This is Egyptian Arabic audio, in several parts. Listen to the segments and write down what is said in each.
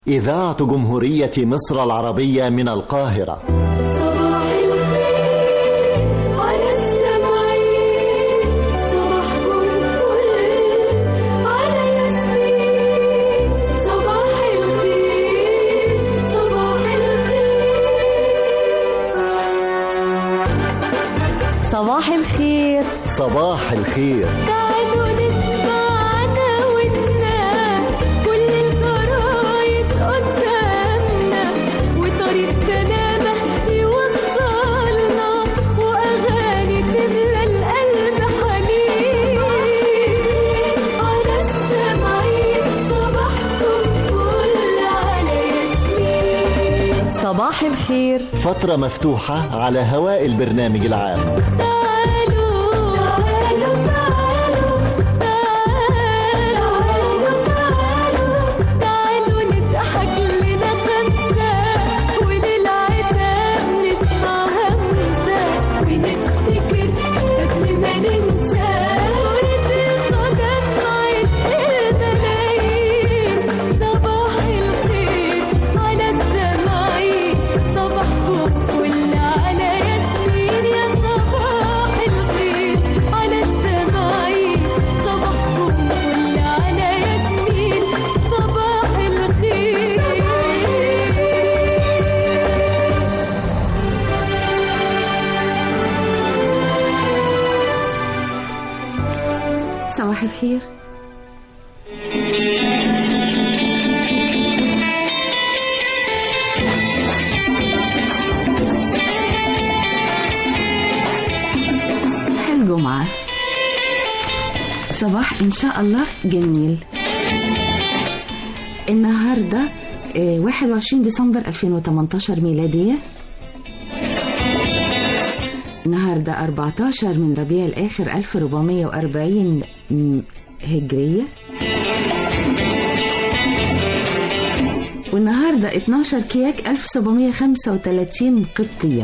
إذاعة جمهورية مصر العربية من القاهرة صباح الخير على السمعين صباحكم فل على ياسمين صباح الخير صباح الخير صباح الخير صباح الخير تعالوا نسمعنا ونا كل الجرايد قدامنا وطريق سلامة يوصلنا وأغاني تملى القلب حنين على السمعين صباحكم فل على ياسمين صباح الخير فترة مفتوحة على هواء البرنامج العام تعالوا تعالوا تعالوا تعالوا تعالوا تعالوا نضحك لنا خمسة وللعتاب نسمع همسة ونفتكر قبل ما ننسى كرة القدم عشق الملايين صباح الخير على السماعين صباحكم كل على ياسمين يا صباح الخير على السماعين صباحكم كل على ياسمين صباح الخير صباح الخير الجمعة صباح إن شاء الله جميل النهاردة آه، 21 ديسمبر 2018 ميلادية النهاردة 14 من ربيع الآخر 1440 م- هجرية والنهاردة 12 كياك 1735 قبطية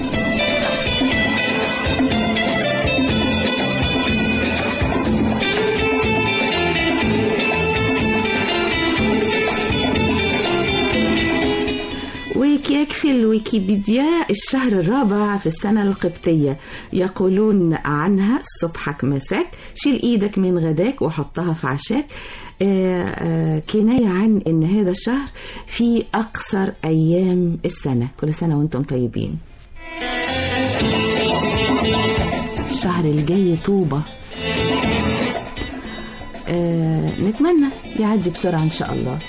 وكيك في الويكيبيديا الشهر الرابع في السنة القبطية يقولون عنها صبحك مساك شيل ايدك من غداك وحطها في عشاك آه، آه، كناية عن ان هذا الشهر في اقصر ايام السنة كل سنة وانتم طيبين الشهر الجاي طوبة آه، نتمنى يعدي بسرعة ان شاء الله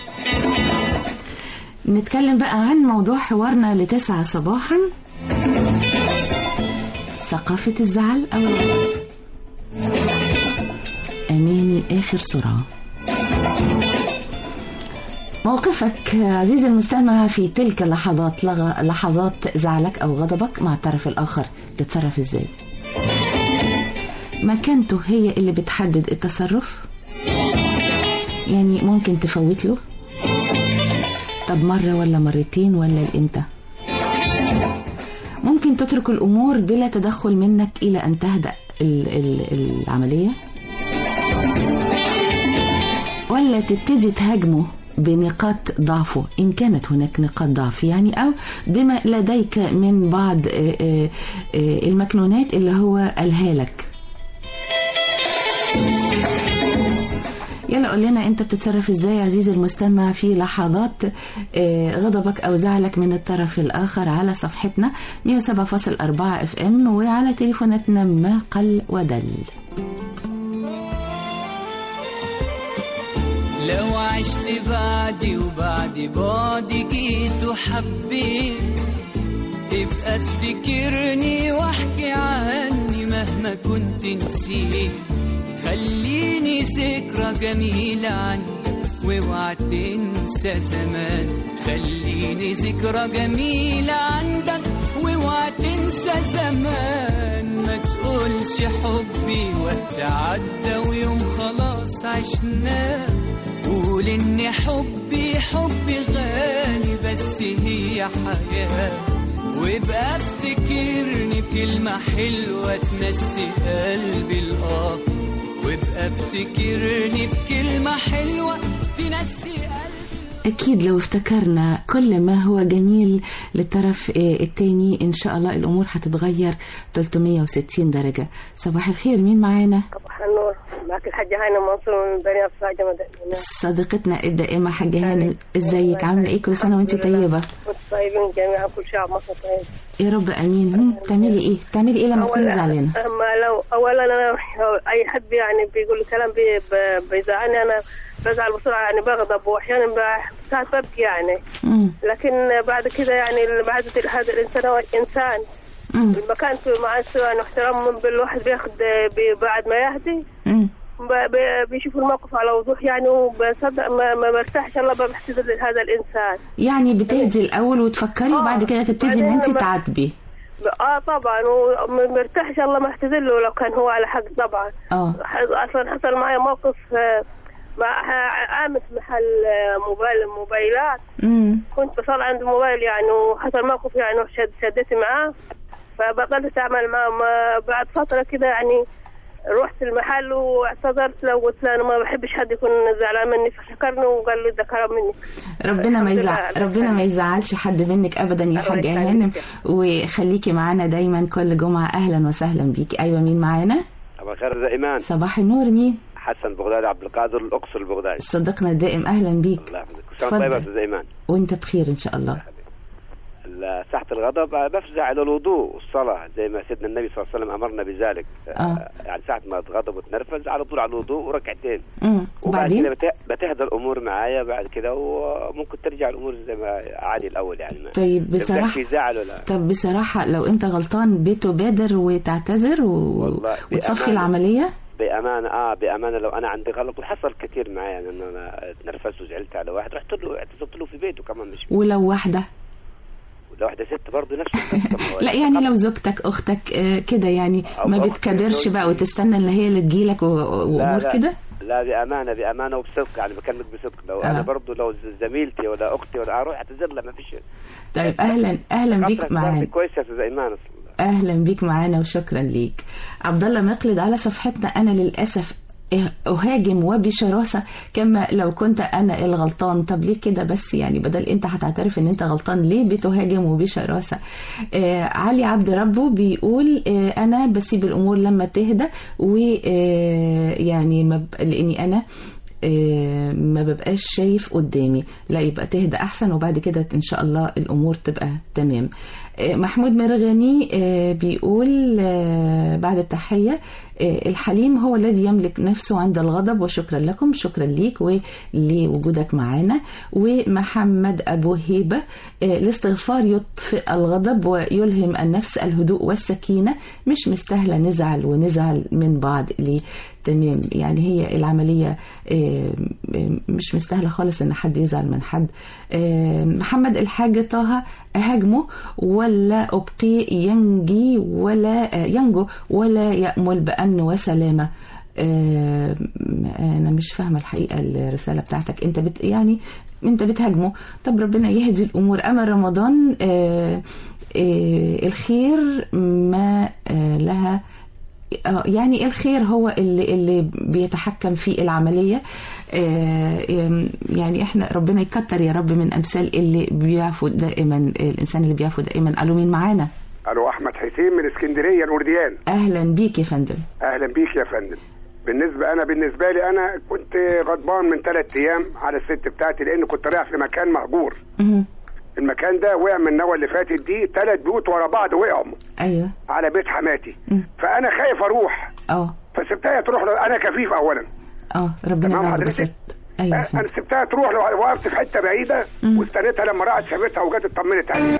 نتكلم بقى عن موضوع حوارنا لتسعة صباحا ثقافة الزعل أو الغضب أماني آخر سرعة موقفك عزيزي المستمع في تلك اللحظات لغ- لحظات زعلك أو غضبك مع الطرف الآخر تتصرف إزاي مكانته هي اللي بتحدد التصرف يعني ممكن تفوت له طب مرة ولا مرتين ولا الإمتى ممكن تترك الأمور بلا تدخل منك إلى أن تهدأ ال- ال- العملية ولا تبتدي تهاجمه بنقاط ضعفه إن كانت هناك نقاط ضعف يعني أو بما لديك من بعض آه، آه، آه، المكنونات اللي هو قالها لك يلا قول لنا انت بتتصرف ازاي يا عزيزي المستمع في لحظات آه، غضبك او زعلك من الطرف الاخر على صفحتنا 107.4 اف ام وعلى تليفوناتنا ما قل ودل لو عشت بعدي وبعد بعدي جيت وحبيت ابقى افتكرني واحكي عني مهما كنت نسيت خليني ذكرى جميلة عنك واوعى تنسى زمان خليني ذكرى جميلة عندك واوعى تنسى زمان ما تقولش حبي وقت عدى ويوم خلاص عشناه قول ان حبي حبي غالي بس هي حياة وابقى افتكرني بكلمة حلوة تنسي قلبي الآه وابقى افتكرني بكلمة حلوة تنسي قلبي أكيد لو افتكرنا كل ما هو جميل للطرف آه، التاني إن شاء الله الأمور هتتغير 360 درجة صباح الخير مين معانا صباح النور معك الحاجة هاني منصور من بني أفاجة مدينة صديقتنا الدائمة حاجة هانم ازيك عاملة ايه كل سنة وانت طيبة وانتم طيبين جميعا كل شعب مصر طيب يا رب امين هم، تعملي ايه تعملي ايه لما تكوني زعلانة أما لو أولا أنا أي حد يعني بيقول لي كلام بي ب- بيزعلني أنا بزعل بسرعة يعني بغضب وأحيانا ب- ساعات ببكي يعني مم. لكن بعد كده يعني بعد هذا الإنسان هو إنسان مم. المكان في مع سواء احترام بالواحد بياخد بي- بعد ما يهدي مم. ب- ب- بيشوف الموقف على وضوح يعني وبصدق ما, ما برتاحش الله بحسد هذا الانسان يعني بتهدي الاول وتفكري آه. وبعد كده تبتدي ان بعدين انت لما- تعاتبي ب- اه طبعا وما مرتاحش الله ما اعتذر له لو كان هو على حق طبعا اه ح- اصلا حصل معي موقف آه، مع عامل محل آه، موبايل موبايلات امم كنت بصل عند موبايل يعني وحصل موقف يعني وشد شديت معاه فبطلت اتعامل معاه ما بعد فتره كده يعني رحت المحل واعتذرت له وقلت له انا ما بحبش حد يكون زعلان مني فشكرني وقال لي ده كلام مني ربنا ما الحمد يزعل لله. ربنا ما يزعلش حد منك ابدا يا الله حاجة يخليك. هانم وخليكي معانا دايما كل جمعة اهلا وسهلا بيكي ايوه مين معانا أبو خير يا إيمان صباح النور مين حسن بغدادي عبد القادر الأقصر البغدادي صديقنا الدائم اهلا بيك الله يحفظك كل سنة طيب يا اتفضل. أستاذ إيمان وانت بخير ان شاء الله ال- ساعة الغضب بفزع إلى الوضوء والصلاة زي ما سيدنا النبي صلى الله عليه وسلم أمرنا بذلك آه. يعني ساعة ما أتغضب وتنرفز على طول على الوضوء وركعتين امم وبعد كده وبعدين بت- بتهدى الأمور معايا بعد كده وممكن ترجع الأمور زي ما عادي الأول يعني ما طيب تبقاش بصراحة في زعل ولا طب بصراحة لو انت غلطان بتبادر وتعتذر و... والله وتصفي بأمانة. العملية بأمانة آه بأمانة لو أنا عندي غلط وحصل كثير معايا يعني إن أنا تنرفزت وزعلت على واحد رحت له اعتذرت له في بيته كمان مش ولو واحدة لو واحدة ست برضه نفس القصة. لا يعني لو زوجتك اختك آه، كده يعني أو ما أختي، بتكبرش زوجتي. بقى وتستنى ان هي اللي تجيلك و- و- لا وامور لا كده لا بامانه بامانه وبصدق يعني بكلمك بصدق لو آه. انا برضه لو ز- زميلتي ولا اختي ولا اروح اعتذر لها ما فيش طيب اهلا اهلا بيك قطرة معانا كويس كويس يا استاذ ايمان أصلاً. اهلا بيك معانا وشكرا ليك عبد الله مقلد على صفحتنا انا للاسف اهاجم وبشراسه كما لو كنت انا الغلطان طب ليه كده بس يعني بدل انت هتعترف ان انت غلطان ليه بتهاجم وبشراسه آه علي عبد ربه بيقول آه انا بسيب الامور لما تهدى ويعني لاني انا آه، ما ببقاش شايف قدامي لا يبقى تهدى احسن وبعد كده ان شاء الله الامور تبقى تمام آه، محمود مرغني آه، بيقول آه، بعد التحيه آه، الحليم هو الذي يملك نفسه عند الغضب وشكرا لكم شكرا ليك ولوجودك معنا ومحمد ابو هيبه آه، الاستغفار يطفئ الغضب ويلهم النفس الهدوء والسكينه مش مستاهله نزعل ونزعل من بعض ليه تمام يعني هي العملية آه، آه، مش مستاهلة خالص ان حد يزعل من حد آه، محمد الحاج طه هاجمه ولا أبقي ينجي ولا آه، ينجو ولا يأمل بأمن وسلامة آه، أنا مش فاهمة الحقيقة الرسالة بتاعتك أنت بت يعني أنت بتهاجمه طب ربنا يهدي الأمور أما رمضان آه، آه، الخير ما آه، لها آه، يعني الخير هو اللي اللي بيتحكم في العمليه آه، آم، يعني احنا ربنا يكتر يا رب من امثال اللي بيعفو دائما الانسان اللي بيعفو دائما قالوا مين معانا الو احمد حسين من اسكندريه الارديان اهلا بيك يا فندم اهلا بيك يا فندم بالنسبه انا بالنسبه لي انا كنت غضبان من ثلاث ايام على الست بتاعتي لان كنت رايح في مكان مهجور مهم. المكان ده وقع من النوى اللي فاتت دي ثلاث بيوت ورا بعض وقعوا ايوه على بيت حماتي مم. فانا خايف اروح اه فسبتها تروح له انا كفيف اولا اه ربنا تمام يبارك حضرتك؟ بسط ايوه يا انا فندم سبتها تروح لو وقفت في حته بعيده مم. واستنيتها لما راحت شافتها وجت اطمنت عليها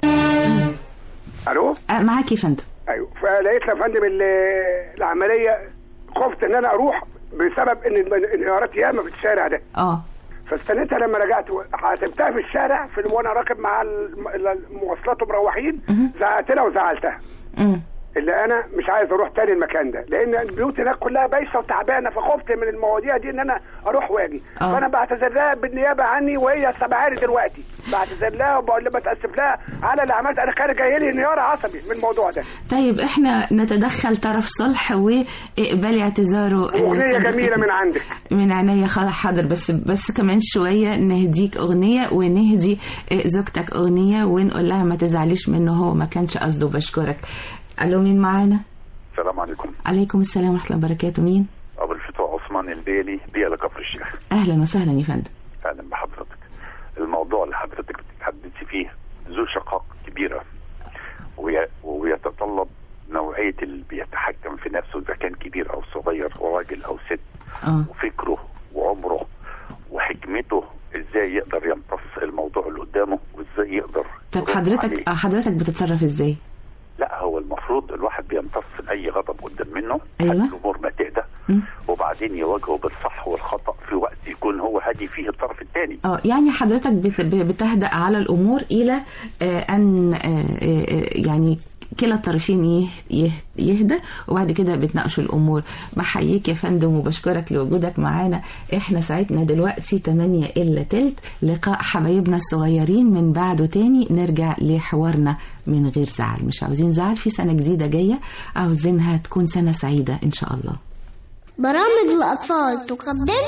الو آه معاك يا فندم ايوه فلقيت يا فندم ال- العمليه خفت ان انا اروح بسبب ان الم- الانهيارات ياما في الشارع ده اه فاستنيتها لما رجعت حاسبتها في الشارع في وانا راكب مع الم- المواصلات ومروحين مهم. زعقت لها وزعلتها مم. اللي انا مش عايز اروح تاني المكان ده لان البيوت هناك كلها بايسه وتعبانه فخفت من المواضيع دي ان انا اروح واجي آه. فانا بعتذر لها بالنيابه عني وهي سامعاني دلوقتي بعتذر لها وبقول لها بتاسف لها على اللي عملت انا كان جاي لي انهيار عصبي من الموضوع ده طيب احنا نتدخل طرف صلح واقبالي اعتذاره آه، اغنيه صديقتي. جميله من عندك من عينيا خلاص حاضر بس بس كمان شويه نهديك اغنيه ونهدي آه، زوجتك اغنيه ونقول لها ما تزعليش منه هو ما كانش قصده بشكرك الو مين معانا السلام عليكم عليكم السلام ورحمه الله وبركاته مين ابو الفتوح عثمان البيلي بيئة كفر الشيخ اهلا وسهلا يا فندم اهلا بحضرتك الموضوع اللي حضرتك بتتحدثي فيه ذو شقاق كبيره وي- ويتطلب نوعيه اللي بيتحكم في نفسه اذا كان كبير او صغير راجل او ست اه وفكره وعمره وحكمته ازاي يقدر يمتص الموضوع اللي قدامه وازاي يقدر طب يرد حضرتك عليه. آه، حضرتك بتتصرف ازاي لا هو المفروض الواحد بيمتص اي غضب قدام منه أيوة. لحد الامور ما تهدى مم. وبعدين يواجهه بالصح والخطا في وقت يكون هو هادي فيه الطرف الثاني اه يعني حضرتك بت- ب- بتهدأ على الامور الى آه، ان آه، آه، يعني كلا الطرفين يه- يه- يهدى وبعد كده بتناقشوا الامور بحييك يا فندم وبشكرك لوجودك معانا احنا ساعتنا دلوقتي 8 الا تلت لقاء حبايبنا الصغيرين من بعده تاني نرجع لحوارنا من غير زعل مش عاوزين زعل في سنه جديده جايه عاوزينها تكون سنه سعيده ان شاء الله برامج الأطفال تقدم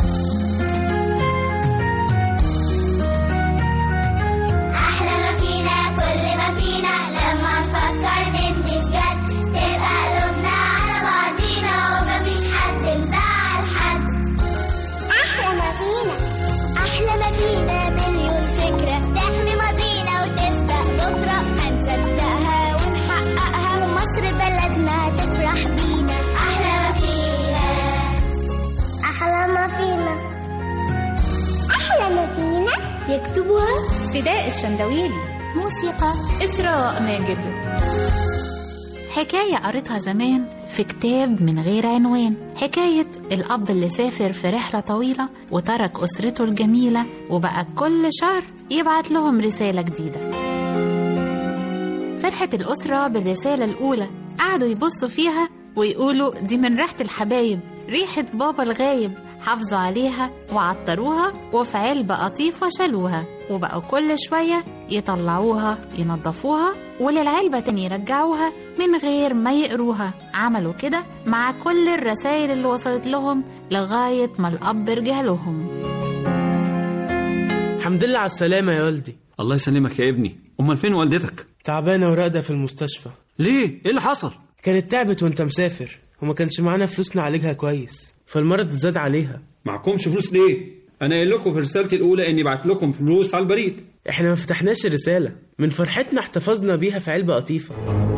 أحلى ما فينا كل ما فينا لما نفكر نبني بجد تبقى قلوبنا على بعضينا ومفيش حد مزعل حد أحلى ما فينا أحلى ما فينا مليون فكرة تحمي ماضينا وتسبق بكرة هنصدقها ونحققها ومصر بلدنا تفرح بينا أحلى ما فينا أحلى ما فينا أحلى ما فينا يكتبها فداء الشندويلي موسيقى إسراء ماجد حكاية قريتها زمان في كتاب من غير عنوان حكاية الأب اللي سافر في رحلة طويلة وترك أسرته الجميلة وبقى كل شهر يبعت لهم رسالة جديدة فرحة الأسرة بالرسالة الأولى قعدوا يبصوا فيها ويقولوا دي من ريحة الحبايب ريحة بابا الغايب حافظوا عليها وعطروها وفي علبة قطيفة شالوها وبقوا كل شوية يطلعوها ينظفوها وللعلبة تاني يرجعوها من غير ما يقروها عملوا كده مع كل الرسائل اللي وصلت لهم لغاية ما الأب رجع لهم الحمد لله على السلامة يا والدي الله يسلمك يا ابني امال فين والدتك تعبانة وراقدة في المستشفى ليه ايه اللي حصل كانت تعبت وانت مسافر وما كانش معانا فلوس نعالجها كويس فالمرض زاد عليها معكمش فلوس ليه انا قايل لكم في رسالتي الاولى اني بعت لكم فلوس على البريد احنا ما فتحناش الرسالة من فرحتنا احتفظنا بيها في علبة قطيفة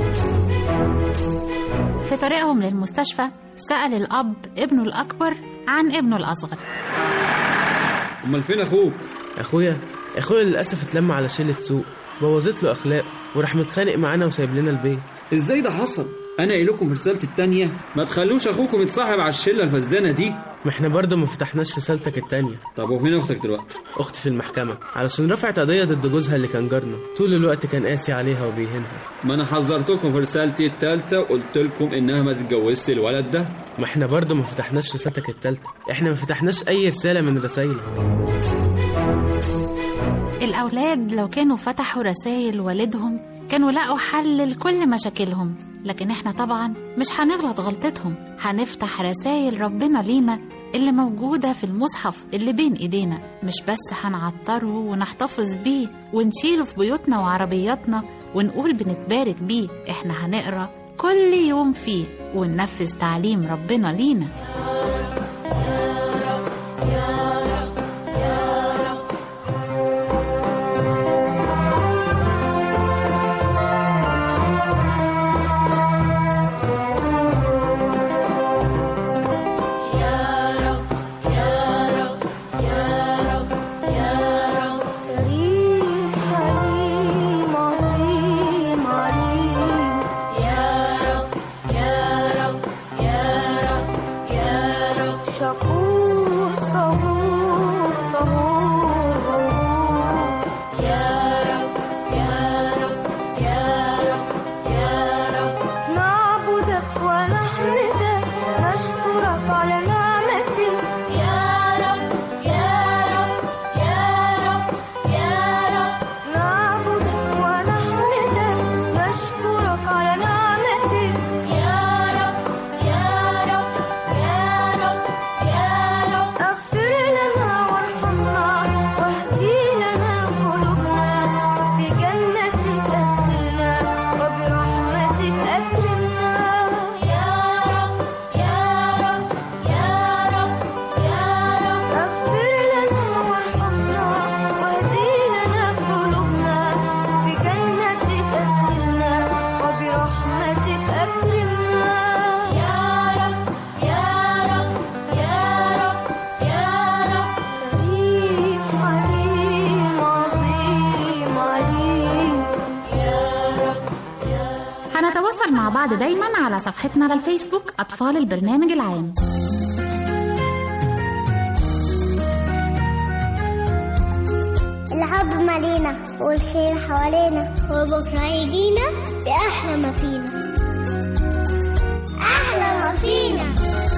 في طريقهم للمستشفى سأل الأب ابنه الأكبر عن ابنه الأصغر امال فين اخوك اخويا اخويا للأسف اتلم على شلة سوق بوظت له أخلاقه وراح متخانق معانا وسايب لنا البيت ازاي ده حصل انا قايل لكم في رسالتي التانية ما تخلوش اخوكم يتصاحب على الشله الفسدانه دي ما احنا برضه ما فتحناش رسالتك التانية طب وفين اختك دلوقتي أختي في المحكمة علشان رفعت قضية ضد جوزها اللي كان جارنا طول الوقت كان قاسي عليها وبيهينها ما انا حذرتكم في رسالتي التالتة وقلت لكم انها ما تتجوزش الولد ده ما احنا برضه ما فتحناش رسالتك التالتة احنا ما فتحناش أي رسالة من رسايلك الأولاد لو كانوا فتحوا رسائل والدهم كانوا لقوا حل لكل مشاكلهم لكن احنا طبعا مش هنغلط غلطتهم هنفتح رسائل ربنا لينا اللي موجودة في المصحف اللي بين ايدينا مش بس هنعطره ونحتفظ بيه ونشيله في بيوتنا وعربياتنا ونقول بنتبارك بيه احنا هنقرا كل يوم فيه وننفذ تعليم ربنا لينا كريم حليم عظيم عليم يا رب يا رب يا رب يا رب مع بعض دايما على صفحتنا على الفيسبوك أطفال البرنامج العام الحب مالينا والخير حوالينا وبكرة يجينا بأحلى ما فينا أحلى ما فينا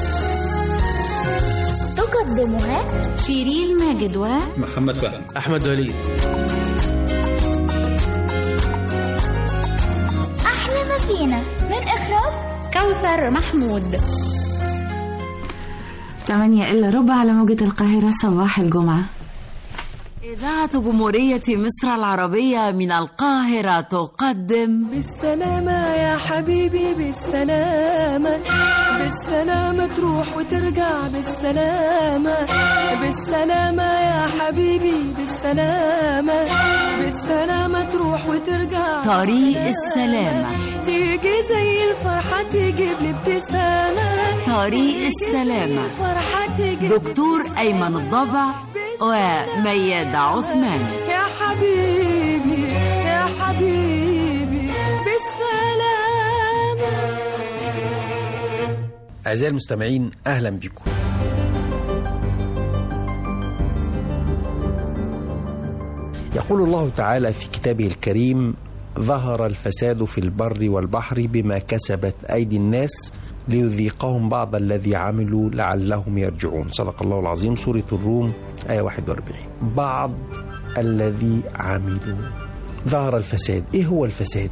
تقدمها شيرين ماجد و محمد فهمي أحمد وليد أحلى ما فينا من إخراج كوثر محمود 8 إلا ربع على موجة القاهرة صباح الجمعة إذاعة جمهورية مصر العربية من القاهرة تقدم بالسلامة يا حبيبي بالسلامة بالسلامة تروح وترجع بالسلامة بالسلامة يا حبيبي بالسلامة بالسلامة تروح وترجع طريق السلامة تيجي زي الفرحة تجيب لي ابتسامة طريق السلامة فرحة تجيب دكتور أيمن الضبع وميادة عثمان يا حبيبي يا حبيبي بالسلامة أعزائي المستمعين أهلا بكم يقول الله تعالى في كتابه الكريم ظهر الفساد في البر والبحر بما كسبت أيدي الناس ليذيقهم بعض الذي عملوا لعلهم يرجعون صدق الله العظيم سورة الروم آية 41 بعض الذي عملوا ظهر الفساد إيه هو الفساد؟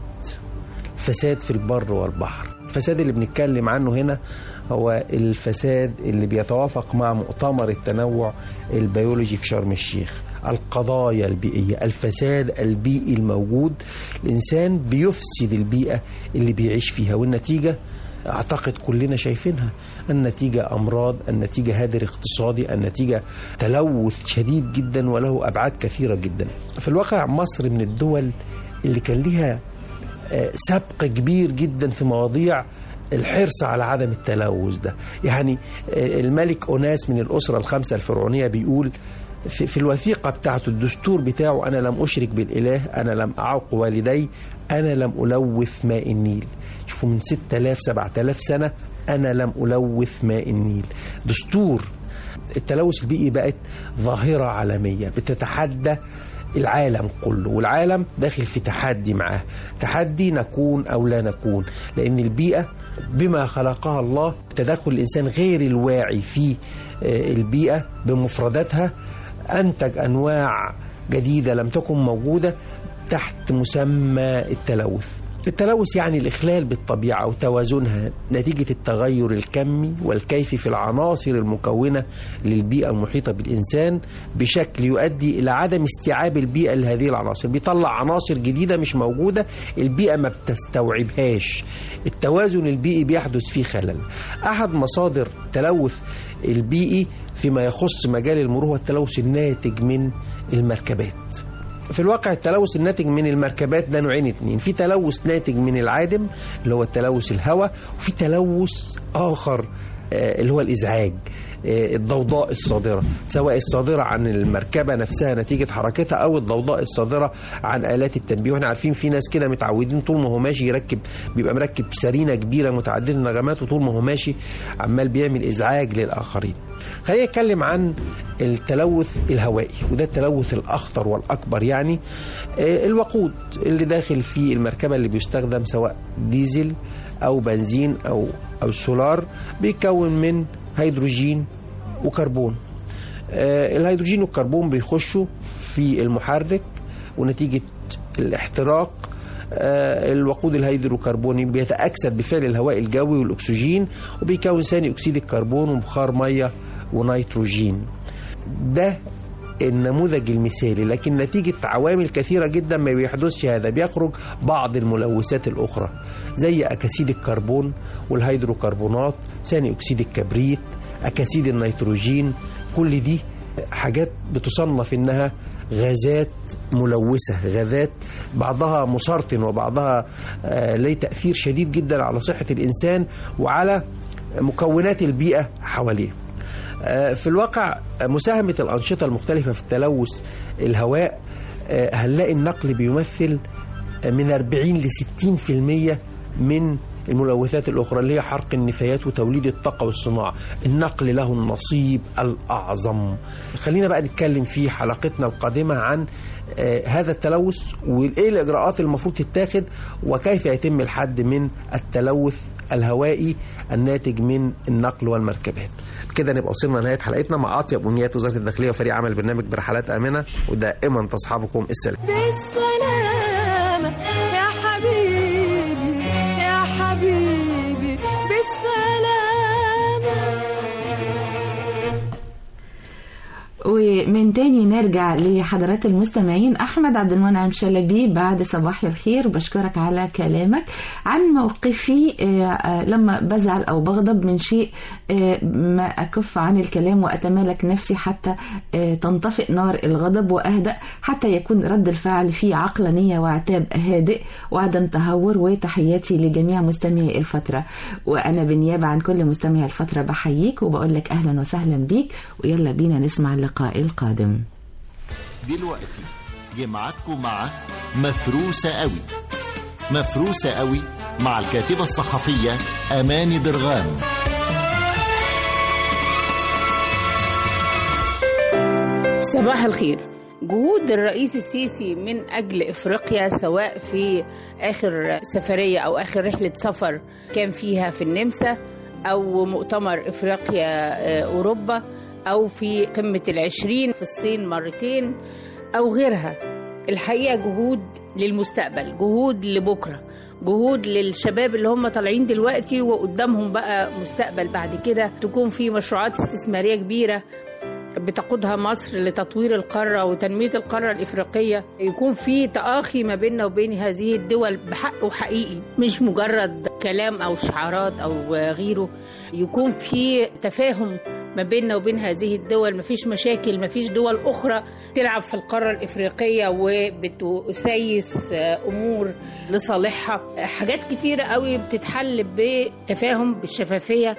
الفساد في البر والبحر الفساد اللي بنتكلم عنه هنا هو الفساد اللي بيتوافق مع مؤتمر التنوع البيولوجي في شرم الشيخ القضايا البيئية الفساد البيئي الموجود الإنسان بيفسد البيئة اللي بيعيش فيها والنتيجة أعتقد كلنا شايفينها النتيجة أمراض النتيجة هدر اقتصادي النتيجة تلوث شديد جدا وله أبعاد كثيرة جدا في الواقع مصر من الدول اللي كان لها آه، سبق كبير جدا في مواضيع الحرص على عدم التلوث ده يعني آه، الملك أناس من الأسرة الخمسة الفرعونية بيقول في, في الوثيقة بتاعته الدستور بتاعه أنا لم أشرك بالإله أنا لم أعق والدي أنا لم ألوث ماء النيل شوفوا من 6000 7000 سنة أنا لم ألوث ماء النيل دستور التلوث البيئي بقت ظاهرة عالمية بتتحدى العالم كله والعالم داخل في تحدي معاه تحدي نكون أو لا نكون لأن البيئة بما خلقها الله تدخل الإنسان غير الواعي في آه، البيئة بمفرداتها أنتج أنواع جديدة لم تكن موجودة تحت مسمى التلوث التلوث يعني الإخلال بالطبيعة أو توازنها نتيجة التغير الكمي والكيفي في العناصر المكونة للبيئة المحيطة بالإنسان بشكل يؤدي إلى عدم استيعاب البيئة لهذه العناصر بيطلع عناصر جديدة مش موجودة البيئة ما بتستوعبهاش التوازن البيئي بيحدث فيه خلل أحد مصادر التلوث البيئي فيما يخص مجال المرور هو التلوث الناتج من المركبات في الواقع التلوث الناتج من المركبات ده نوعين اتنين في تلوث ناتج من العادم اللي هو التلوث الهواء وفي تلوث آخر آه، اللي هو الإزعاج آه، الضوضاء الصادرة سواء الصادرة عن المركبة نفسها نتيجة حركتها أو الضوضاء الصادرة عن آلات التنبيه واحنا عارفين في ناس كده متعودين طول ما هو ماشي يركب بيبقى مركب سرينة كبيرة متعددة النغمات وطول ما هو ماشي عمال بيعمل إزعاج للآخرين خلينا نتكلم عن التلوث الهوائي وده التلوث الأخطر والأكبر يعني آه، الوقود اللي داخل في المركبة اللي بيستخدم سواء ديزل أو بنزين أو أو سولار بيتكون من هيدروجين وكربون آه، الهيدروجين والكربون بيخشوا في المحرك ونتيجة الاحتراق آه، الوقود الهيدروكربوني بيتأكسد بفعل الهواء الجوي والأكسجين وبيكون ثاني أكسيد الكربون وبخار مية ونيتروجين ده النموذج المثالي لكن نتيجة عوامل كثيرة جدا ما بيحدثش هذا بيخرج بعض الملوثات الأخرى زي أكاسيد الكربون والهيدروكربونات ثاني أكسيد الكبريت أكاسيد النيتروجين كل دي حاجات بتصنف إنها غازات ملوثة غازات بعضها مسرطن وبعضها آه، ليه تأثير شديد جدا على صحة الإنسان وعلى مكونات البيئة حواليه آه، في الواقع آه، مساهمة الأنشطة المختلفة في التلوث الهواء آه، هنلاقي النقل بيمثل آه، من 40 ل 60% من الملوثات الأخرى اللي هي حرق النفايات وتوليد الطاقة والصناعة النقل له النصيب الأعظم خلينا بقى نتكلم في حلقتنا القادمة عن آه، هذا التلوث وإيه الإجراءات اللي المفروض تتاخد وكيف يتم الحد من التلوث الهوائي الناتج من النقل والمركبات كده نبقى وصلنا لنهايه حلقتنا مع اطيب امنيات وزاره الداخليه وفريق عمل برنامج برحلات امنه ودائما تصحبكم السلام بالسلامة يا حبيبي يا حبيبي بالسلامة ومن تاني نرجع لحضرات المستمعين احمد عبد المنعم شلبي بعد صباح الخير بشكرك على كلامك عن موقفي آه، آه، لما بزعل او بغضب من شيء آه، ما اكف عن الكلام واتمالك نفسي حتى آه، تنطفئ نار الغضب واهدأ حتى يكون رد الفعل فيه عقلانيه وعتاب هادئ وعدم تهور وتحياتي لجميع مستمعي الفتره وانا بالنيابه عن كل مستمعي الفتره بحييك وبقول لك اهلا وسهلا بيك ويلا بينا نسمع اللقاء القادم دلوقتي جمعتكم مع مفروسة قوي مفروسة قوي مع الكاتبة الصحفية أماني درغام صباح الخير جهود الرئيس السيسي من أجل إفريقيا سواء في آخر سفرية أو آخر رحلة سفر كان فيها في النمسا أو مؤتمر إفريقيا آه، أوروبا أو في قمة العشرين في الصين مرتين أو غيرها الحقيقة جهود للمستقبل جهود لبكرة جهود للشباب اللي هم طالعين دلوقتي وقدامهم بقى مستقبل بعد كده تكون في مشروعات استثمارية كبيرة بتقودها مصر لتطوير القارة وتنمية القارة الإفريقية يكون في تآخي ما بيننا وبين هذه الدول بحق وحقيقي مش مجرد كلام أو شعارات أو غيره يكون في تفاهم ما بيننا وبين هذه الدول مفيش مشاكل مفيش دول أخرى تلعب في القارة الإفريقية وبتسيس أمور لصالحها حاجات كتيرة قوي بتتحل بتفاهم بالشفافية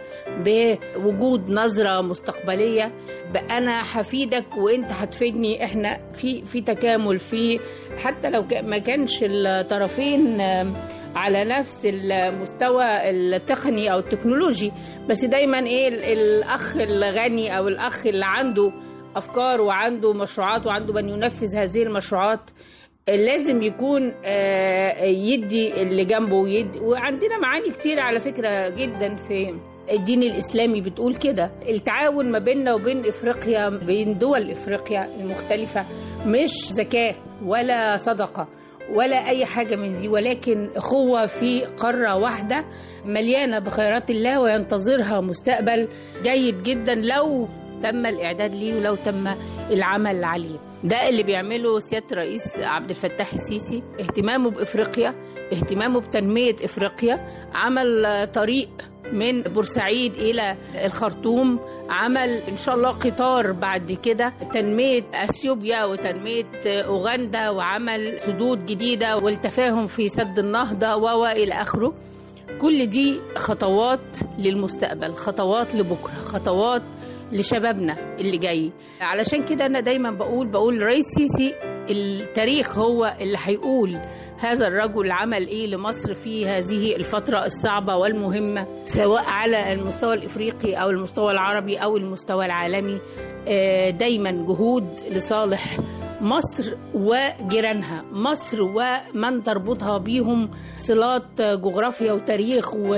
بوجود نظرة مستقبلية انا هفيدك وانت هتفيدني احنا في في تكامل في حتى لو كا- ما كانش الطرفين آم، على نفس المستوى التقني او التكنولوجي بس دايما ايه ال- الاخ الغني او الاخ اللي عنده افكار وعنده مشروعات وعنده من ينفذ هذه المشروعات لازم يكون آه، يدي اللي جنبه ويدي وعندنا معاني كتير على فكرة جدا في الدين الإسلامي بتقول كده التعاون ما بيننا وبين إفريقيا بين دول إفريقيا المختلفة مش زكاة ولا صدقة ولا أي حاجة من دي ولكن أخوة في قارة واحدة مليانة بخيرات الله وينتظرها مستقبل جيد جدا لو تم الإعداد ليه ولو تم العمل عليه ده اللي بيعمله سيادة الرئيس عبد الفتاح السيسي اهتمامه بإفريقيا اهتمامه بتنمية إفريقيا عمل آه، طريق من بورسعيد إلى الخرطوم عمل إن شاء الله قطار بعد كده تنمية أثيوبيا وتنمية آه، أوغندا وعمل سدود جديدة والتفاهم في سد النهضة و إلى آخره كل دي خطوات للمستقبل خطوات لبكرة خطوات لشبابنا اللي جاي علشان كده انا دايما بقول بقول رئيس سيسي التاريخ هو اللي هيقول هذا الرجل عمل ايه لمصر في هذه الفترة الصعبة والمهمة سواء على المستوى الافريقي او المستوى العربي او المستوى العالمي آه، دايما جهود لصالح مصر وجيرانها مصر ومن تربطها بيهم صلات جغرافيا وتاريخ و...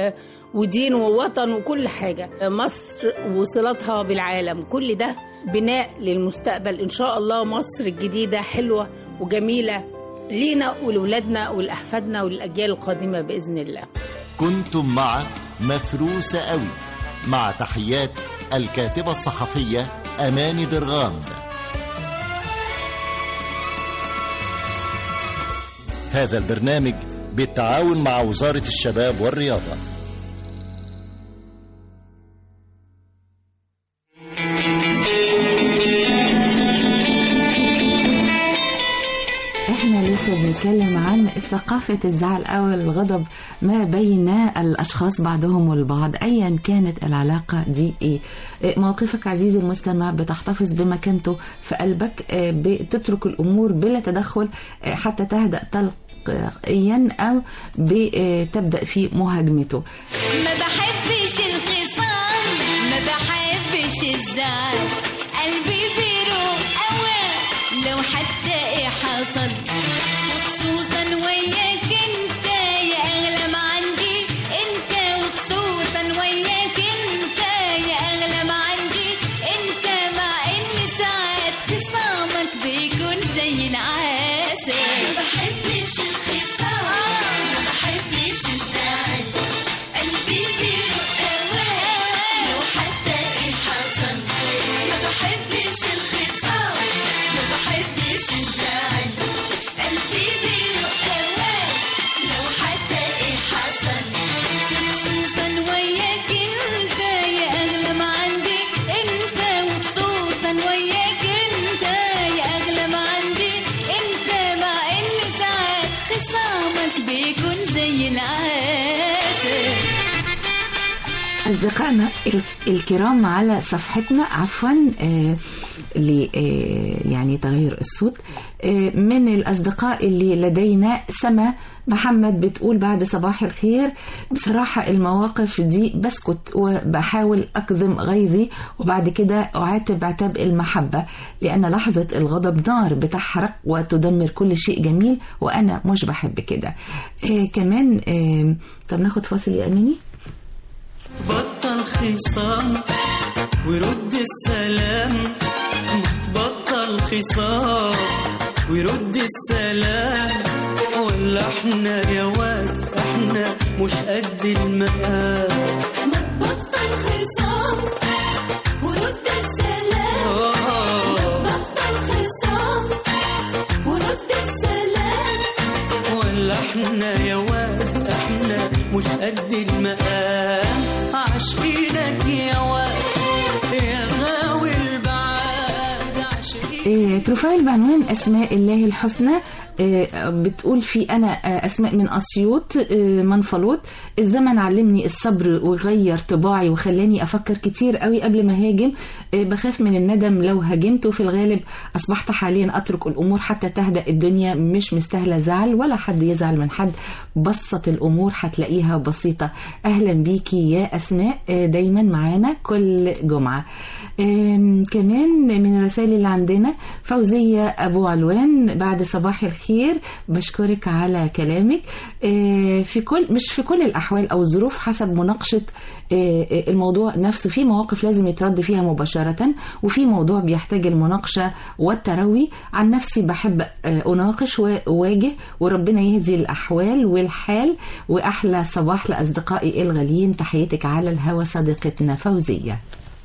ودين ووطن وكل حاجة مصر وصلاتها بالعالم كل ده بناء للمستقبل إن شاء الله مصر الجديدة حلوة وجميلة لينا ولولادنا ولأحفادنا وللأجيال القادمة بإذن الله كنتم مع مفروسة قوي مع تحيات الكاتبة الصحفية أماني درغام هذا البرنامج بالتعاون مع وزارة الشباب والرياضة احنا لسه بنتكلم عن ثقافة الزعل او الغضب ما بين الاشخاص بعضهم والبعض ايا كانت العلاقة دي ايه إيه موقفك عزيزي المستمع بتحتفظ بمكانته في قلبك إيه بتترك الامور بلا تدخل إيه حتى تهدأ تل- تلقائيا أو بتبدأ في مهاجمته ما بحبش الخصام ما بحبش الزعل قلبي بيروق قوي لو حتى ايه حصل وخصوصا وياك انت يا اغلى ما عندي انت وخصوصا وياك انت يا اغلى ما عندي انت مع ان ساعات خصامك بيكون زي العسل ما بحبش الخصام ما بحبش الزعل قلبي بيروق قوي لو حتى ايه حصل ما بحبش الخصام ما بحبش الزعل قلبي بيروق قوي لو حتى ايه حصل خصوصا وياك انت يا اغلى ما عندي انت وخصوصا وياك انت يا اغلى ما عندي انت مع ان ساعات خصامك بيكون زي العسل أصدقائنا ال- الكرام على صفحتنا عفوا آه ل آه يعني تغيير الصوت آه من الأصدقاء اللي لدينا سما محمد بتقول بعد صباح الخير بصراحة المواقف دي بسكت وبحاول أكظم غيظي وبعد كده أعاتب عتاب المحبة لأن لحظة الغضب نار بتحرق وتدمر كل شيء جميل وأنا مش بحب كده آه كمان آه طب ناخد فاصل يا أميني بطل خصام ورد السلام بطل خصام ويرد السلام ولا احنا يا واد احنا مش قد المقام ما تبطل خصام ورد السلام ما تبطل خصام ورد السلام ولا احنا يا واد احنا مش قد المقام عاشقينك يا واد يا غاوي البعاد عاشقينك آه، بروفايل بعنوان أسماء الله الحسنى آه، بتقول في أنا آه، أسماء من أسيوط آه، منفلوط الزمن علمني الصبر وغير طباعي وخلاني أفكر كتير قوي قبل ما هاجم آه، بخاف من الندم لو هاجمت وفي الغالب أصبحت حاليا أترك الأمور حتى تهدأ الدنيا مش مستاهلة زعل ولا حد يزعل من حد بسط الأمور هتلاقيها بسيطة أهلا بيكي يا أسماء آه، دايما معانا كل جمعة آم، كمان من الرسائل اللي عندنا فوزية أبو علوان بعد صباح الخير بشكرك على كلامك آه، في كل مش في كل الأحوال أو الظروف حسب مناقشة آه، آه، الموضوع نفسه في مواقف لازم يترد فيها مباشرة وفي موضوع بيحتاج المناقشة والتروي عن نفسي بحب آه، أناقش وأواجه وربنا يهدي الأحوال والحال وأحلى صباح لأصدقائي الغاليين تحياتك على الهوى صديقتنا فوزية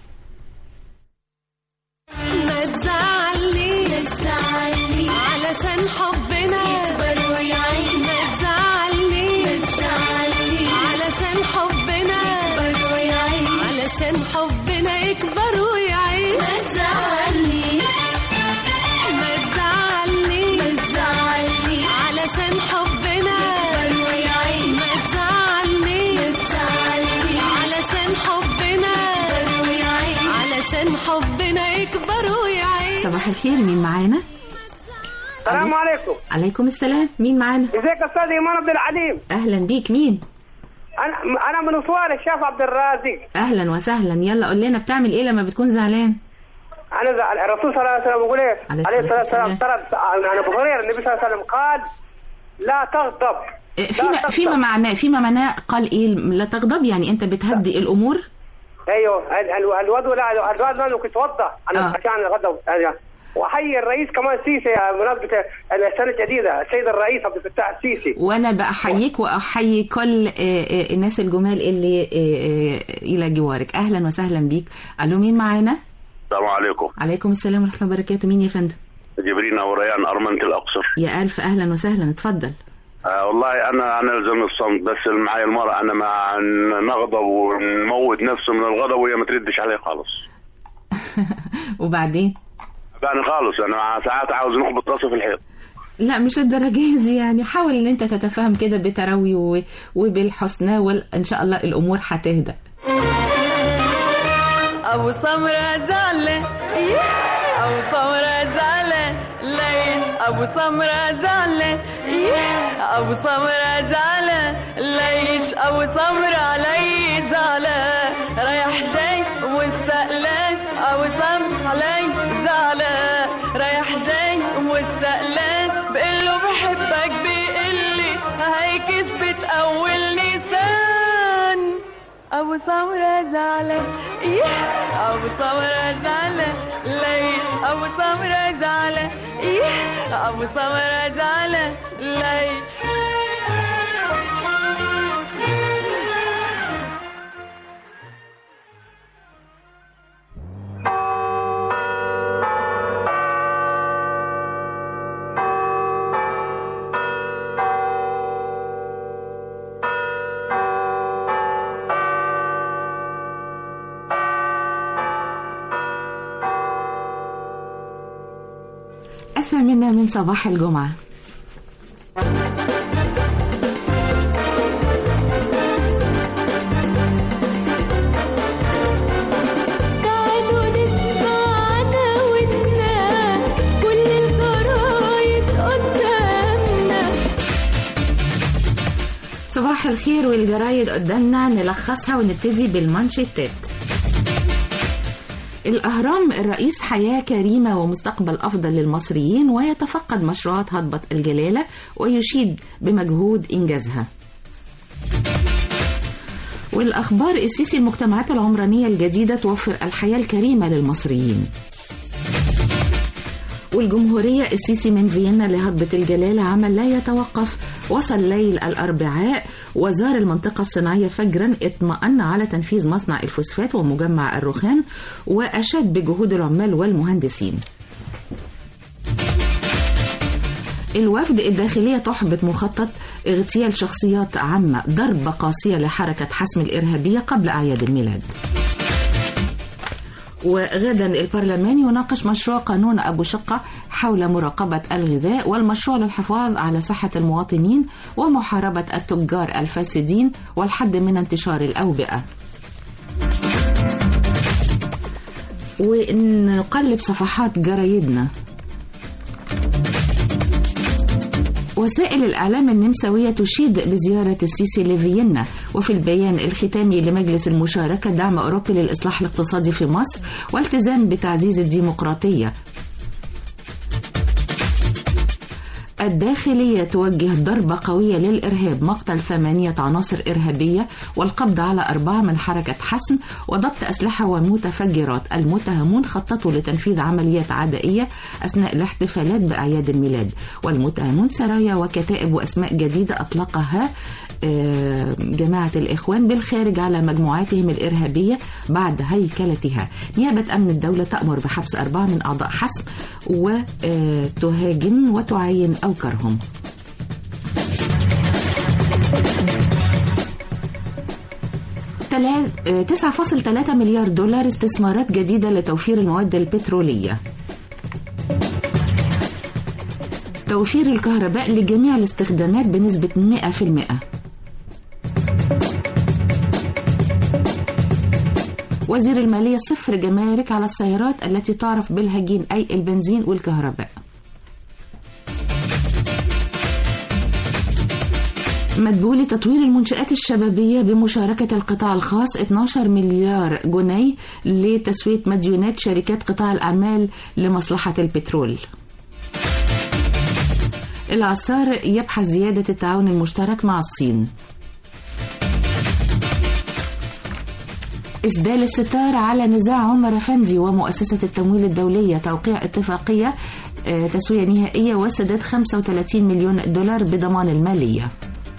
ما تزعلنيش علشان حبنا يكبر ويعيش ما تزعلنيش علشان حبنا يكبر ويعيش علشان حبنا يكبر ويعيش ما تزعلنيش ما تزعلنيش علشان حبنا يكبر ويعيش ما تزعلنيش علشان حبنا يكبر ويعيش علشان حبنا يكبر ويعيش صباح الخير مين معانا؟ السلام عليكم عليكم السلام مين معانا؟ ازيك يا استاذ ايمان عبد العليم أهلا بيك مين؟ انا انا من اسوان الشيخ عبد الرازق أهلا وسهلا يلا قول لنا بتعمل إيه لما بتكون زعلان؟ انا ز- الرسول صلى الله عليه وسلم يقول ايه عليه عليه الصلاة الصلاه والسلام ترى عن ابو هريره النبي صلى الله عليه وسلم قال لا تغضب آه، فيما فيما معناه فيما معناه قال إيه لا تغضب يعني أنت بتهدي الأمور؟ ايوه ال- ال- الوضوء لا الوضوء لا ممكن يتوضا انا آه. عشان الغضب يعني. واحيي الرئيس كمان السيسي بمناسبه السنه الجديده السيد الرئيس عبد الفتاح السيسي وأنا بأحييك وأحيي كل آه، آه، الناس الجمال اللي آه، آه، إلى جوارك أهلا وسهلا بيك ألو مين معانا؟ السلام عليكم عليكم السلام ورحمة الله وبركاته مين يا فندم؟ جبرينا وريان أرمنة الأقصر يا ألف أهلا وسهلا اتفضل آه والله أنا أنا ألزم الصمت بس اللي معايا المرأة أنا مع ن- نغضب ونموت نفسه من الغضب وهي ما تردش عليه خالص وبعدين؟ يعني خالص أنا ساعات عاوز نخبط راسه في الحيط لا مش للدرجة دي يعني حاول ان انت تتفاهم كده بتروي و- وبالحسنى وان شاء الله الامور هتهدى ابو سمرة زعلة أبو سمرة زعلة ليش ابو سمرة زعلان إيه، ابو سمرة زعلان ليش ابو سمرة علي زعلان رايح جاي مستقلان ابو سمرة علي زعلان رايح جاي مستقلان بقول له بحبك بيقول لي هي كذبة اول نيسان ابو سمرة زعلان إيه، ابو سمرة زعلان ليش ابو سمرة زعلان إيه، ابو سمرة زعلان ليش الثامنة من صباح الجمعة تعالوا نسمع عناويننا كل الجرايد قدامنا صباح الخير والجرايد قدامنا نلخصها ونبتدي بالمانشيتات الأهرام الرئيس حياة كريمة ومستقبل أفضل للمصريين ويتفقد مشروعات هضبة الجلالة ويشيد بمجهود إنجازها والأخبار السيسي المجتمعات العمرانية الجديدة توفر الحياة الكريمة للمصريين والجمهورية السيسي من فيينا لهضبة الجلالة عمل لا يتوقف وصل ليل الأربعاء وزار المنطقة الصناعية فجرا اطمأن على تنفيذ مصنع الفوسفات ومجمع الرخام وأشاد بجهود العمال والمهندسين الوفد الداخلية تحبط مخطط اغتيال شخصيات عامة ضربة قاسية لحركة حسم الإرهابية قبل أعياد الميلاد وغدا البرلمان يناقش مشروع قانون أبو شقة حول مراقبة الغذاء والمشروع للحفاظ على صحة المواطنين ومحاربة التجار الفاسدين والحد من انتشار الأوبئة ونقلب صفحات جرايدنا وسائل الإعلام النمساوية تشيد بزيارة السيسي لفيينا وفي البيان الختامي لمجلس المشاركة دعم أوروبي للإصلاح الاقتصادي في مصر والتزام بتعزيز الديمقراطية الداخلية توجه ضربة قوية للإرهاب مقتل ثمانية عناصر إرهابية والقبض على أربعة من حركة حسم وضبط أسلحة ومتفجرات المتهمون خططوا لتنفيذ عمليات عدائية أثناء الاحتفالات بأعياد الميلاد والمتهمون سرايا وكتائب وأسماء جديدة أطلقها آه، جماعة الإخوان بالخارج على مجموعاتهم الإرهابية بعد هيكلتها نيابة أمن الدولة تأمر بحبس أربعة من أعضاء حسم وتهاجم وتعين أوكرهم تلا- آه، 9.3 مليار دولار استثمارات جديدة لتوفير المواد البترولية توفير الكهرباء لجميع الاستخدامات بنسبة 100% وزير المالية صفر جمارك على السيارات التي تعرف بالهجين أي البنزين والكهرباء مدبولي تطوير المنشآت الشبابية بمشاركة القطاع الخاص 12 مليار جنيه لتسوية مديونات شركات قطاع الأعمال لمصلحة البترول العصار يبحث زيادة التعاون المشترك مع الصين إسدال الستار على نزاع عمر أفندي ومؤسسة التمويل الدولية توقيع اتفاقية آه، تسوية نهائية وسداد 35 مليون دولار بضمان المالية